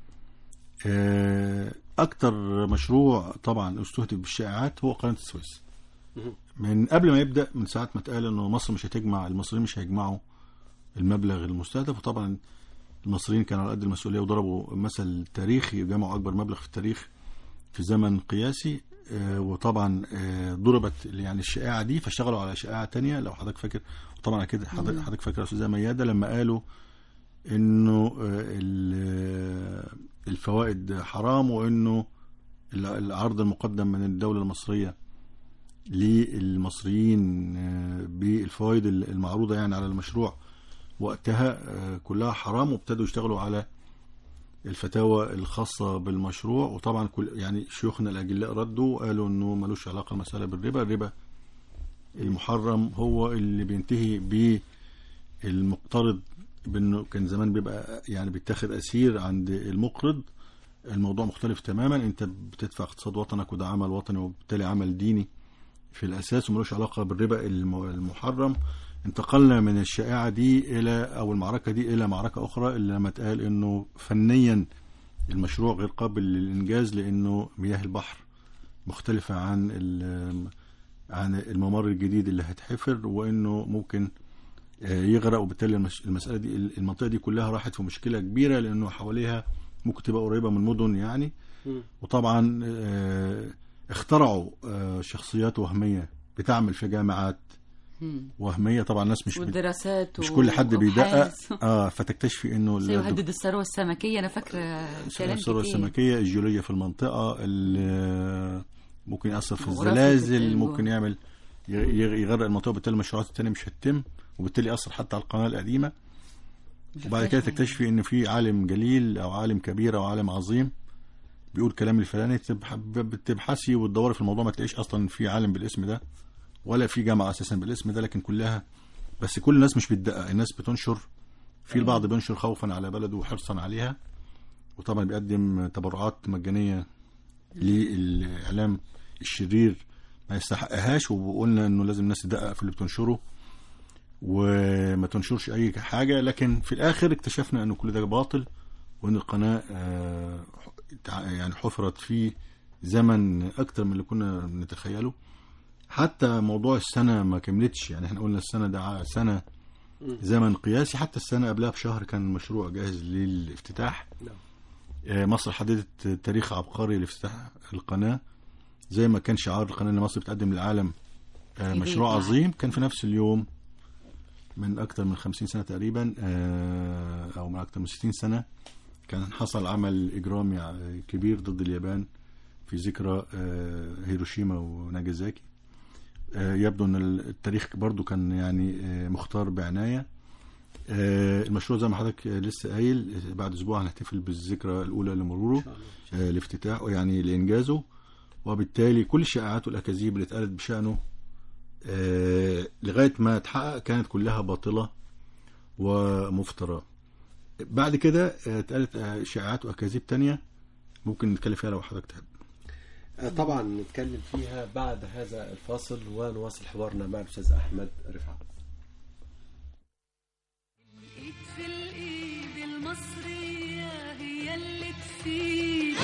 آه، اكتر مشروع طبعا استهدف بالشائعات هو قناه السويس مهم. من قبل ما يبدا من ساعه ما اتقال انه مصر مش هتجمع المصريين مش هيجمعوا المبلغ المستهدف وطبعا المصريين كانوا على قد المسؤوليه وضربوا مثل تاريخي جمعوا اكبر مبلغ في التاريخ في زمن قياسي آه، وطبعا آه، ضربت يعني الشائعه دي فاشتغلوا على شائعه تانية لو حضرتك فاكر طبعا اكيد حضرتك حضرتك فاكر يا استاذه مياده لما قالوا انه آه، ال- الفوائد حرام وانه ال- العرض المقدم من الدوله المصريه للمصريين آه، بالفوائد المعروضه يعني على المشروع وقتها آه، كلها حرام وابتدوا يشتغلوا على الفتاوى الخاصة بالمشروع وطبعا كل يعني شيوخنا الأجلاء ردوا وقالوا إنه ملوش علاقة المسألة بالربا الربا المحرم هو اللي بينتهي بالمقترض بأنه كان زمان بيبقى يعني بيتاخد أسير عند المقرض الموضوع مختلف تماما أنت بتدفع اقتصاد وطنك وده عمل وطني وبالتالي عمل ديني في الأساس وملوش علاقة بالربا الم- المحرم انتقلنا من الشائعة دي إلى أو المعركة دي إلى معركة أخرى اللي لما اتقال إنه فنيا المشروع غير قابل للإنجاز لأنه مياه البحر مختلفة عن ال- عن الممر الجديد اللي هيتحفر وإنه ممكن آه، يغرق وبالتالي المش- المسألة دي المنطقة دي كلها راحت في مشكلة كبيرة لأنه حواليها ممكن تبقى قريبة من مدن يعني مم. وطبعا آه، اخترعوا آه، شخصيات وهمية بتعمل في جامعات مم. وهمية طبعا الناس مش بت- والدراسات مش و- كل حد بيدقق وأبحاث. اه فتكتشفي انه ال- سيهدد الثروه السمكيه انا فاكره كلام الثروه كتير السمكيه الجيوليه في المنطقه ال- ممكن ياثر في جغرافية الزلازل الجو. ممكن يعمل ي- ي- يغرق المنطقه وبالتالي المشروعات التانية مش هتتم وبالتالي ياثر حتى على القناه القديمه وبعد كده تكتشفي ان في عالم جليل او عالم كبير او عالم عظيم بيقول كلام الفلاني تبح- بتبحثي وتدوري في الموضوع ما تلاقيش اصلا في عالم بالاسم ده ولا في جامعه اساسا بالاسم ده لكن كلها بس كل الناس مش بتدقق الناس بتنشر في البعض بينشر خوفا على بلده وحرصا عليها وطبعا بيقدم تبرعات مجانيه للاعلام الشرير ما يستحقهاش وقلنا انه لازم الناس تدقق في اللي بتنشره وما تنشرش اي حاجه لكن في الاخر اكتشفنا انه كل ده باطل وان القناه آه، تع- يعني حفرت في زمن اكتر من اللي كنا نتخيله حتى موضوع السنه ما كملتش يعني احنا قلنا السنه ده ع- سنه زمن قياسي حتى السنه قبلها بشهر كان المشروع جاهز للافتتاح نعم. آه، مصر حددت تاريخ عبقري لافتتاح القناه زي ما كان شعار القناه ان مصر بتقدم للعالم آه، في مشروع بيت عظيم كان في نفس اليوم من اكثر من 50 سنه تقريبا آه، او من اكثر من 60 سنه كان حصل عمل اجرامي ع- كبير ضد اليابان في ذكرى آه، هيروشيما وناجازاكي آه، يبدو ان التاريخ برضو كان يعني آه، مختار بعنايه آه، المشروع زي ما حضرتك آه، لسه قايل آه، بعد اسبوع هنحتفل بالذكرى الاولى لمروره آه، لافتتاحه يعني لانجازه وبالتالي كل الشائعات والاكاذيب اللي اتقالت بشانه آه، لغايه ما اتحقق كانت كلها باطله ومفتراه بعد كده آه، اتقالت آه، شائعات واكاذيب تانية ممكن نتكلم فيها لو حضرتك تحب آه، طبعا نتكلم فيها بعد هذا الفاصل ونواصل حوارنا مع الاستاذ احمد رفعت ايد في الايد المصرية هي اللي تفيد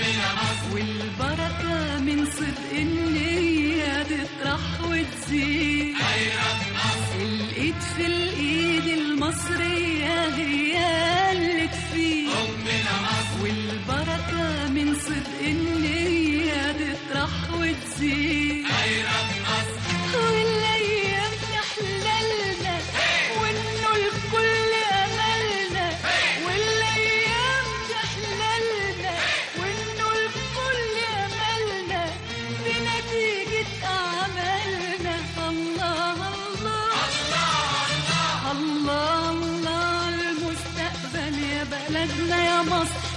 والبركة من صدق النية تطرح وتزيد الايد في الايد المصرية هي اللي تفيد والبركة من صدق النية تطرح وتزيد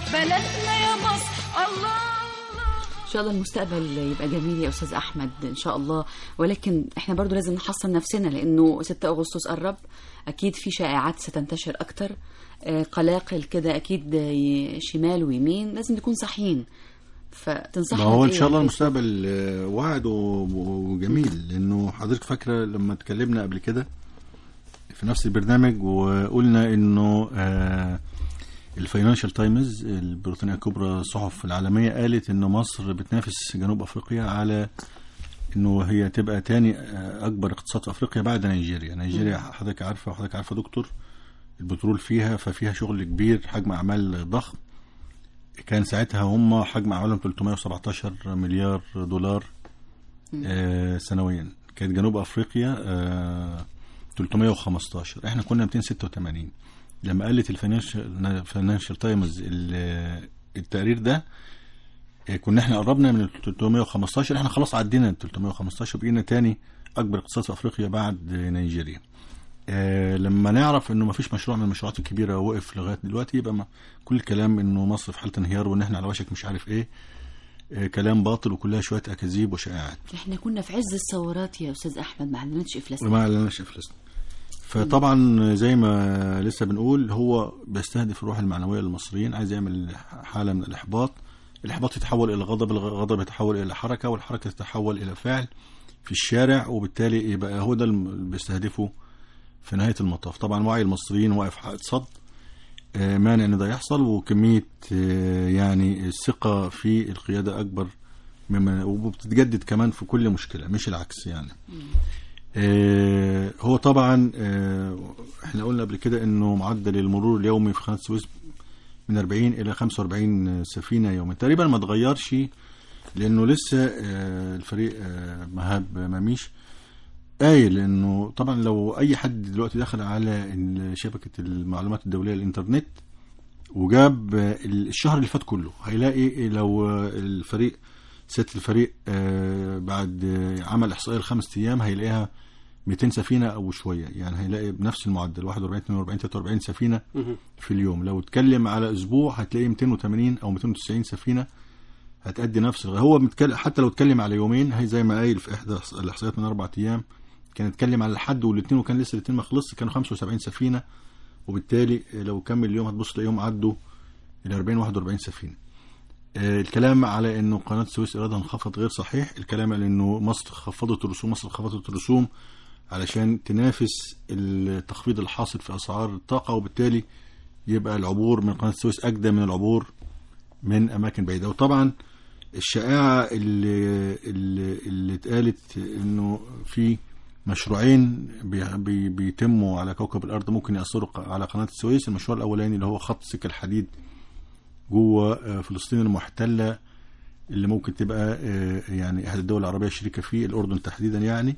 بلدنا يا مصر الله ان شاء الله المستقبل يبقى جميل يا استاذ احمد ان شاء الله ولكن احنا برضو لازم نحصن نفسنا لانه 6 اغسطس قرب اكيد في شائعات ستنتشر اكتر آه، قلاقل كده اكيد آه، شمال ويمين لازم نكون صحيين فتنصحنا ما هو ان بإيه شاء الله يا المستقبل آه، واعد و- وجميل لانه حضرتك فاكره لما اتكلمنا قبل كده في نفس البرنامج وقلنا انه آه، الفاينانشال تايمز البريطانيه الكبرى الصحف العالميه قالت ان مصر بتنافس جنوب افريقيا على انه هي تبقى تاني آه، اكبر اقتصاد في افريقيا بعد نيجيريا نيجيريا حضرتك عارفه وحضرتك عارفه دكتور البترول فيها ففيها شغل كبير حجم اعمال ضخم كان ساعتها هم حجم اعمالهم 317 مليار دولار آه سنويا كانت جنوب افريقيا آه 315 احنا كنا 286 لما قالت الفاينانشال فاينانشال تايمز ال- التقرير ده آه، كنا احنا قربنا من ال 315 احنا خلاص عدينا ال 315 بقينا تاني اكبر اقتصاد في افريقيا بعد نيجيريا آه، لما نعرف انه ما فيش مشروع من المشروعات الكبيره وقف لغايه دلوقتي يبقى ما كل الكلام انه مصر في حاله انهيار وان احنا على وشك مش عارف ايه آه، كلام باطل وكلها شويه اكاذيب وشائعات احنا كنا في عز الثورات يا استاذ احمد ما عندناش افلاسنا وما اعلناش افلاسنا فطبعا زي ما لسه بنقول هو بيستهدف الروح المعنويه للمصريين عايز يعمل حاله من الاحباط الاحباط يتحول الى غضب الغضب يتحول الى حركه والحركه تتحول الى فعل في الشارع وبالتالي يبقى هو ده اللي بيستهدفه في نهايه المطاف طبعا وعي المصريين واقف حائط صد آه، مانع ان ده يحصل وكميه آه، يعني الثقه في القياده اكبر مما وبتتجدد كمان في كل مشكله مش العكس يعني آه، هو طبعا آه، احنا قلنا قبل كده انه معدل المرور اليومي في قناه السويس من 40 الى 45 سفينه يوميا تقريبا ما اتغيرش لانه لسه آه، الفريق آه، مهاب مميش قايل انه طبعا لو اي حد دلوقتي دخل على ال- شبكه المعلومات الدوليه الانترنت وجاب آه، الشهر اللي فات كله هيلاقي لو آه، الفريق ست الفريق آه، بعد آه، عمل احصائيه لخمس ايام هيلاقيها 200 سفينه او شويه يعني هيلاقي بنفس المعدل 41 42 43 سفينه في اليوم لو اتكلم على اسبوع هتلاقي 280 او 290 سفينه هتأدي نفس الغ- هو متكلم حتى لو اتكلم على يومين هي زي ما قايل في احدى الاحصائيات من اربع ايام كان اتكلم على الحد والاثنين وكان لسه الاثنين ما خلصش كانوا 75 سفينه وبالتالي لو كمل اليوم هتبص تلاقيهم عدوا ال 40 41 سفينه آه، الكلام على انه قناه السويس ايرادها انخفض غير صحيح الكلام على انه مصر خفضت الرسوم مصر خفضت الرسوم علشان تنافس التخفيض الحاصل في اسعار الطاقه وبالتالي يبقى العبور من قناه السويس اجدى من العبور من اماكن بعيده وطبعا الشائعه اللي اللي, اللي اتقالت انه في مشروعين بي بي بيتموا على كوكب الارض ممكن ياثروا ق- على قناه السويس المشروع الاولاني اللي هو خط سكه الحديد جوه آه، فلسطين المحتله اللي ممكن تبقى آه، يعني احدى الدول العربيه شريكه فيه الاردن تحديدا يعني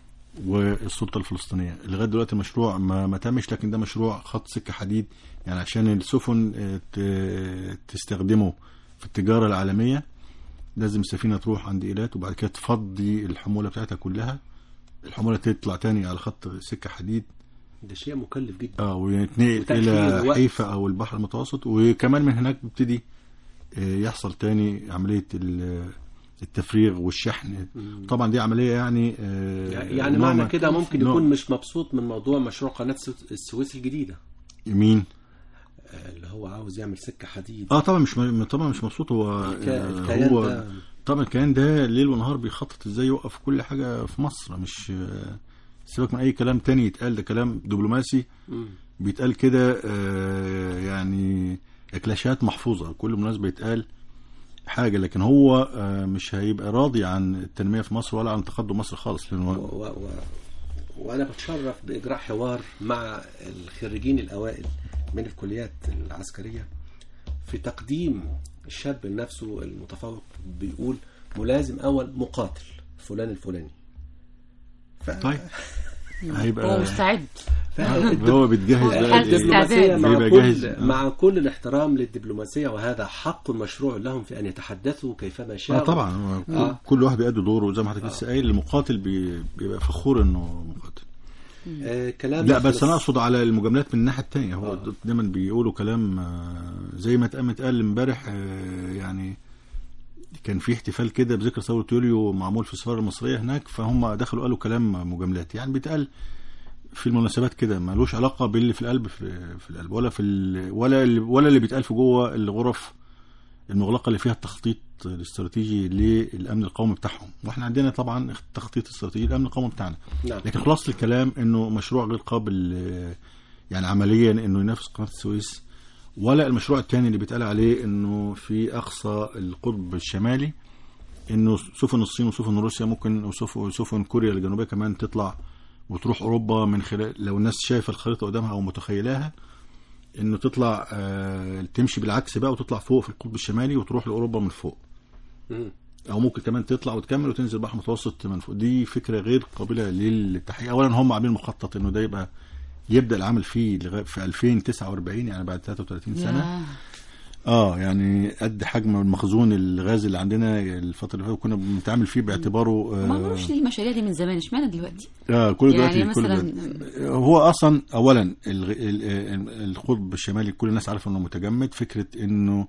والسلطه الفلسطينيه لغايه دلوقتي المشروع ما, ما تمش لكن ده مشروع خط سكه حديد يعني عشان السفن آه، ت- تستخدمه في التجاره العالميه لازم السفينه تروح عند ايلات وبعد كده تفضي الحموله بتاعتها كلها الحموله تطلع تاني على خط سكه حديد ده شيء مكلف جدا اه ويتنقل وتأخير الى وقت. حيفا او البحر المتوسط وكمان من هناك بيبتدي آه، يحصل تاني عمليه ال- التفريغ والشحن طبعا دي عمليه يعني آه، يعني نوع معنى ما- كده ممكن نوع- يكون مش مبسوط من موضوع مشروع قناة السو- السويس الجديدة مين آه، اللي هو عاوز يعمل سكة حديد اه طبعا مش م- طبعا مش مبسوط هو الك- آه، الكيان هو ده- طبعا الكيان ده ليل ونهار بيخطط ازاي يوقف كل حاجه في مصر مش آه، سيبك من اي كلام تاني يتقال ده كلام دبلوماسي مم. بيتقال كده آه، يعني اكلاشات محفوظه كل مناسبه يتقال حاجه لكن هو آه، مش هيبقى راضي عن التنميه في مصر ولا عن تقدم مصر خالص و... لانه و... و... وأنا بتشرف بإجراء حوار مع الخريجين الأوائل من الكليات العسكرية في تقديم الشاب لنفسه المتفوق بيقول ملازم أول مقاتل فلان الفلاني ف... طيب هو هيبقى مستعد هو بيتجهز هو بقى حد لإيه؟ الدبلوماسية مع بيبقى كل جاهز آه. مع كل الاحترام للدبلوماسية وهذا حق مشروع لهم في أن يتحدثوا كيفما اه شاءوا طبعا هو آه. كل واحد بيأدي دوره زي ما حضرتك لسه قايل المقاتل بي- بيبقى فخور انه مقاتل آه كلام لا بس خلص. انا اقصد على المجاملات من الناحيه الثانيه هو آه. دايما بيقولوا كلام آه، زي ما اتقام اتقال امبارح آه، يعني كان في احتفال كده بذكرى ثوره يوليو معمول في السفاره المصريه هناك فهم دخلوا قالوا كلام مجاملات يعني بيتقال في المناسبات كده ملوش علاقه باللي في القلب في, في القلب ولا في ال ولا اللي ولا اللي بيتقال في جوه الغرف المغلقه اللي فيها التخطيط الاستراتيجي للامن القومي بتاعهم واحنا عندنا طبعا التخطيط الاستراتيجي للامن القومي بتاعنا نعم لكن خلاصه الكلام انه مشروع غير قابل آه، يعني عمليا انه ينافس قناه السويس ولا المشروع الثاني اللي بيتقال عليه انه في اقصى القطب الشمالي انه سفن الصين وسفن روسيا ممكن وسفن سفن كوريا الجنوبيه كمان تطلع وتروح اوروبا من خلال لو الناس شايفه الخريطه قدامها او متخيلاها انه تطلع آه تمشي بالعكس بقى وتطلع فوق في القطب الشمالي وتروح لاوروبا من فوق مم. او ممكن كمان تطلع وتكمل وتنزل بحر متوسط من فوق دي فكره غير قابله للتحقيق اولا هم عاملين مخطط انه ده يبقى يبدا العمل فيه لغايه في 2049 يعني بعد 33 سنه ياه. اه يعني قد حجم المخزون الغاز اللي عندنا الفتره اللي فاتت كنا بنتعامل فيه باعتباره ما آه, عملوش ليه المشاريع دي من زمان اشمعنى دلوقتي اه كل يعني دلوقتي كل مثلاً- دلوقتي. هو اصلا اولا الغ- ال- ال- القطب الشمالي كل الناس عارفه انه متجمد فكره انه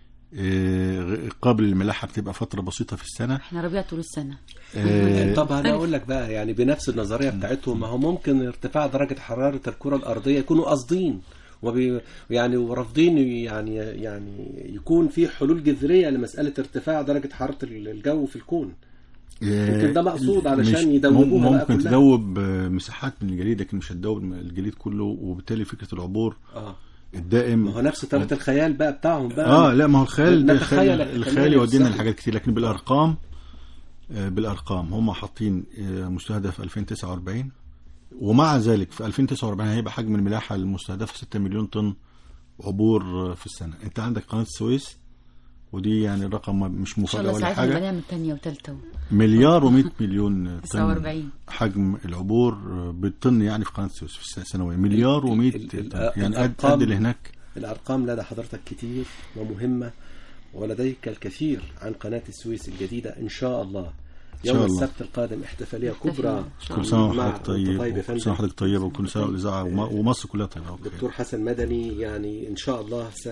آه، غ- قابل للملاحه بتبقى فتره بسيطه في السنه احنا ربيع طول السنه آه، طب انا اقول لك بقى يعني بنفس النظريه بتاعتهم ما هو ممكن ارتفاع درجه حراره الكره الارضيه يكونوا قاصدين وبي يعني ورافضين يعني يعني يكون في حلول جذريه لمساله ارتفاع درجه حراره الجو في الكون يمكن ده مقصود علشان مش- يدوبوها بقى ممكن كلها. تدوب آه، مساحات من الجليد لكن مش هتدوب الجليد كله وبالتالي فكره العبور اه الدائم ما هو نفس طريقه الخيال بقى بتاعهم بقى اه لا ما هو الخيال ده نتخيل الخيال, احتمال الخيال يودينا السحر. لحاجات كتير لكن بالارقام آه، بالارقام هم حاطين آه، مستهدف 2049 ومع ذلك في 2049 هيبقى حجم الملاحه المستهدفه 6 مليون طن عبور آه، في السنه انت عندك قناه السويس ودي يعني الرقم مش ان شاء مفاجاه الله ولا ساعتها نبقى حاجه نعمل ثانيه وثالثه مليار و100 مليون طن 49 حجم العبور آه، بالطن يعني في قناه السويس في السنه السنويه مليار و100 ال- ال- طن يعني قد الأرقام- قد اللي هناك الأرقام لدى حضرتك كتير ومهمة ولديك الكثير عن قناة السويس الجديدة إن شاء الله يوم شاء الله. السبت القادم احتفالية احتفال. كبرى كل سنه مع وحضرتك طيب طيب يا وكل سنه فندم. وحضرتك طيب وكل سنه والاذاعه وم- ومصر كلها طيبه وبخير. دكتور حسن مدني يعني إن شاء الله س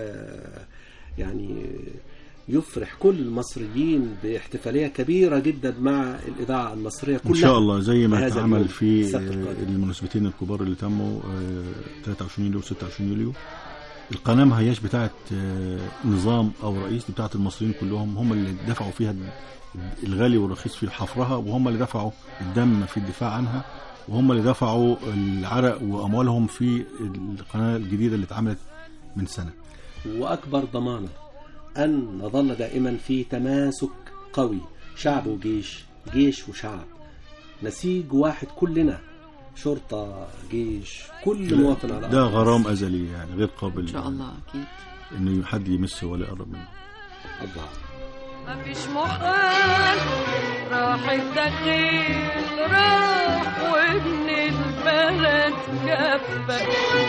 يعني يفرح كل المصريين باحتفالية كبيرة جدا مع الإذاعة المصرية كلها ان شاء الله زي ما هذا اتعمل اليوم، في السبت آه، القادم. المناسبتين الكبار اللي تموا آه، 23 يوليو و 26 يوليو القناه ما هياش بتاعه آه، نظام او رئيس دي بتاعه المصريين كلهم هم اللي دفعوا فيها الغالي والرخيص في حفرها وهم اللي دفعوا الدم في الدفاع عنها وهم اللي دفعوا العرق واموالهم في القناه الجديده اللي اتعملت من سنه وأكبر ضمانة أن نظل دائما في تماسك قوي شعب وجيش جيش وشعب نسيج واحد كلنا شرطة جيش كل مواطن على ده أرض غرام مصر. ازلي يعني غير قابل ان شاء الله اكيد انه حد يمسه ولا يقرب منه الله مفيش محال راح الدخيل راح وابن البلد جفك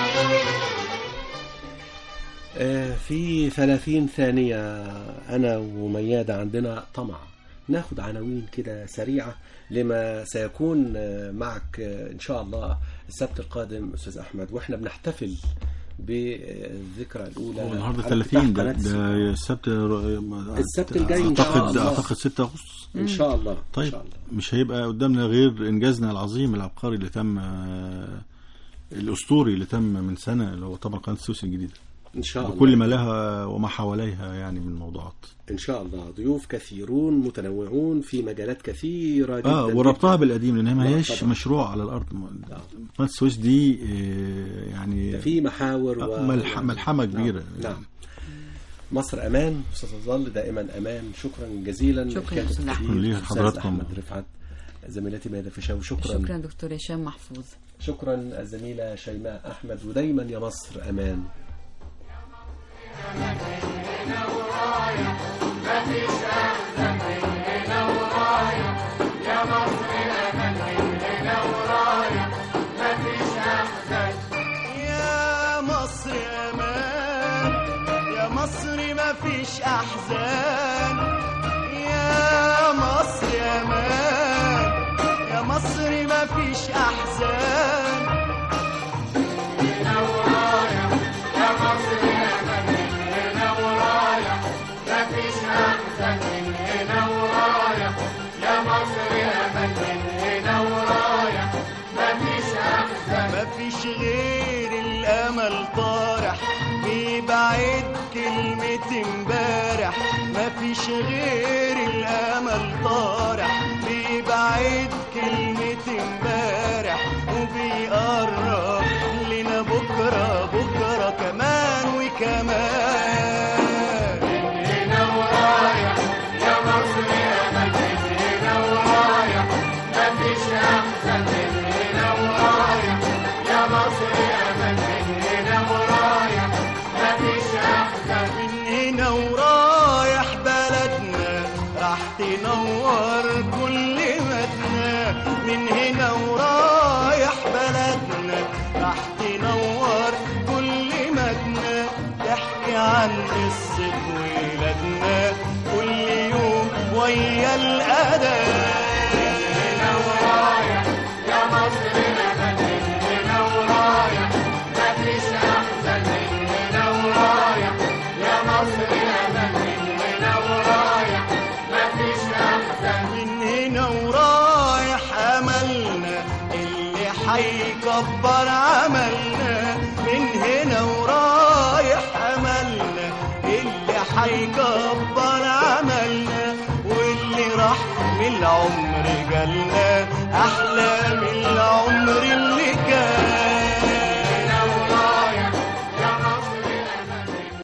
آه، في 30 ثانية أنا وميادة عندنا طمع ناخد عناوين كده سريعة لما سيكون آه، معك آه، إن شاء الله السبت القادم أستاذ أحمد وإحنا بنحتفل بالذكرى الأولى هو النهارده على 30 افتتاح ده قناة ده السبت السبت الجاي إن شاء اعتقد الله. اعتقد 6 اغسطس إن شاء الله إن طيب شاء الله مش هيبقى قدامنا غير انجازنا العظيم العبقري اللي تم آه، الاسطوري اللي تم من سنه اللي هو طبعا قناه السويس الجديده إن شاء الله بكل ما لها وما حواليها يعني من موضوعات إن شاء الله ضيوف كثيرون متنوعون في مجالات كثيرة جدا اه وربطها جداً. بالقديم لان هي ما لا، هياش طبعاً. مشروع على الارض قناه السويس دي آه، يعني في محاور آه، و... ملح- ملحمه كبيره نعم. نعم. مصر امان وستظل دائما امان شكرا جزيلا شكراً الكاتب أستاذ أحمد. الكبير ليه الأستاذ حضراتكم. احمد رفعت زميلتي ميادة فيشاوي شكرا شكرا دكتور هشام محفوظ شكرا الزميله شيماء احمد ودايما يا مصر امان يا مصر امان يا مصر ما فيش احزان يا مصر امان يا مصر ما فيش احزان بيبعد كلمة امبارح مفيش غير الامل طارح بيبعد كلمة امبارح وبيقرب لنا بكرة بكرة كمان وكمان من هنا ورايح يا مصر يا مجد هنا ورايح مفيش أحسن من هنا ورايح يا مصر يا مجد هنا ورايح مفيش أحسن من هنا ورايح بلدنا راح تنور كل مدنا من هنا ورايح بلدنا راح تنور كل مدنا تحكي عن قصة ولادنا كل يوم ويا الأذان هنا ورايح يا مصر يا مدن هنا ورايح مفيش أحسن من هنا ورايح يا مصر يا مدن هنا ورايح مفيش أحسن من هنا ورايح أملنا اللي حيكبر عملنا من هنا ورايح أملنا اللي حيكبر عملنا واللي راح من العمر جالنا أحلى من العمر اللي كان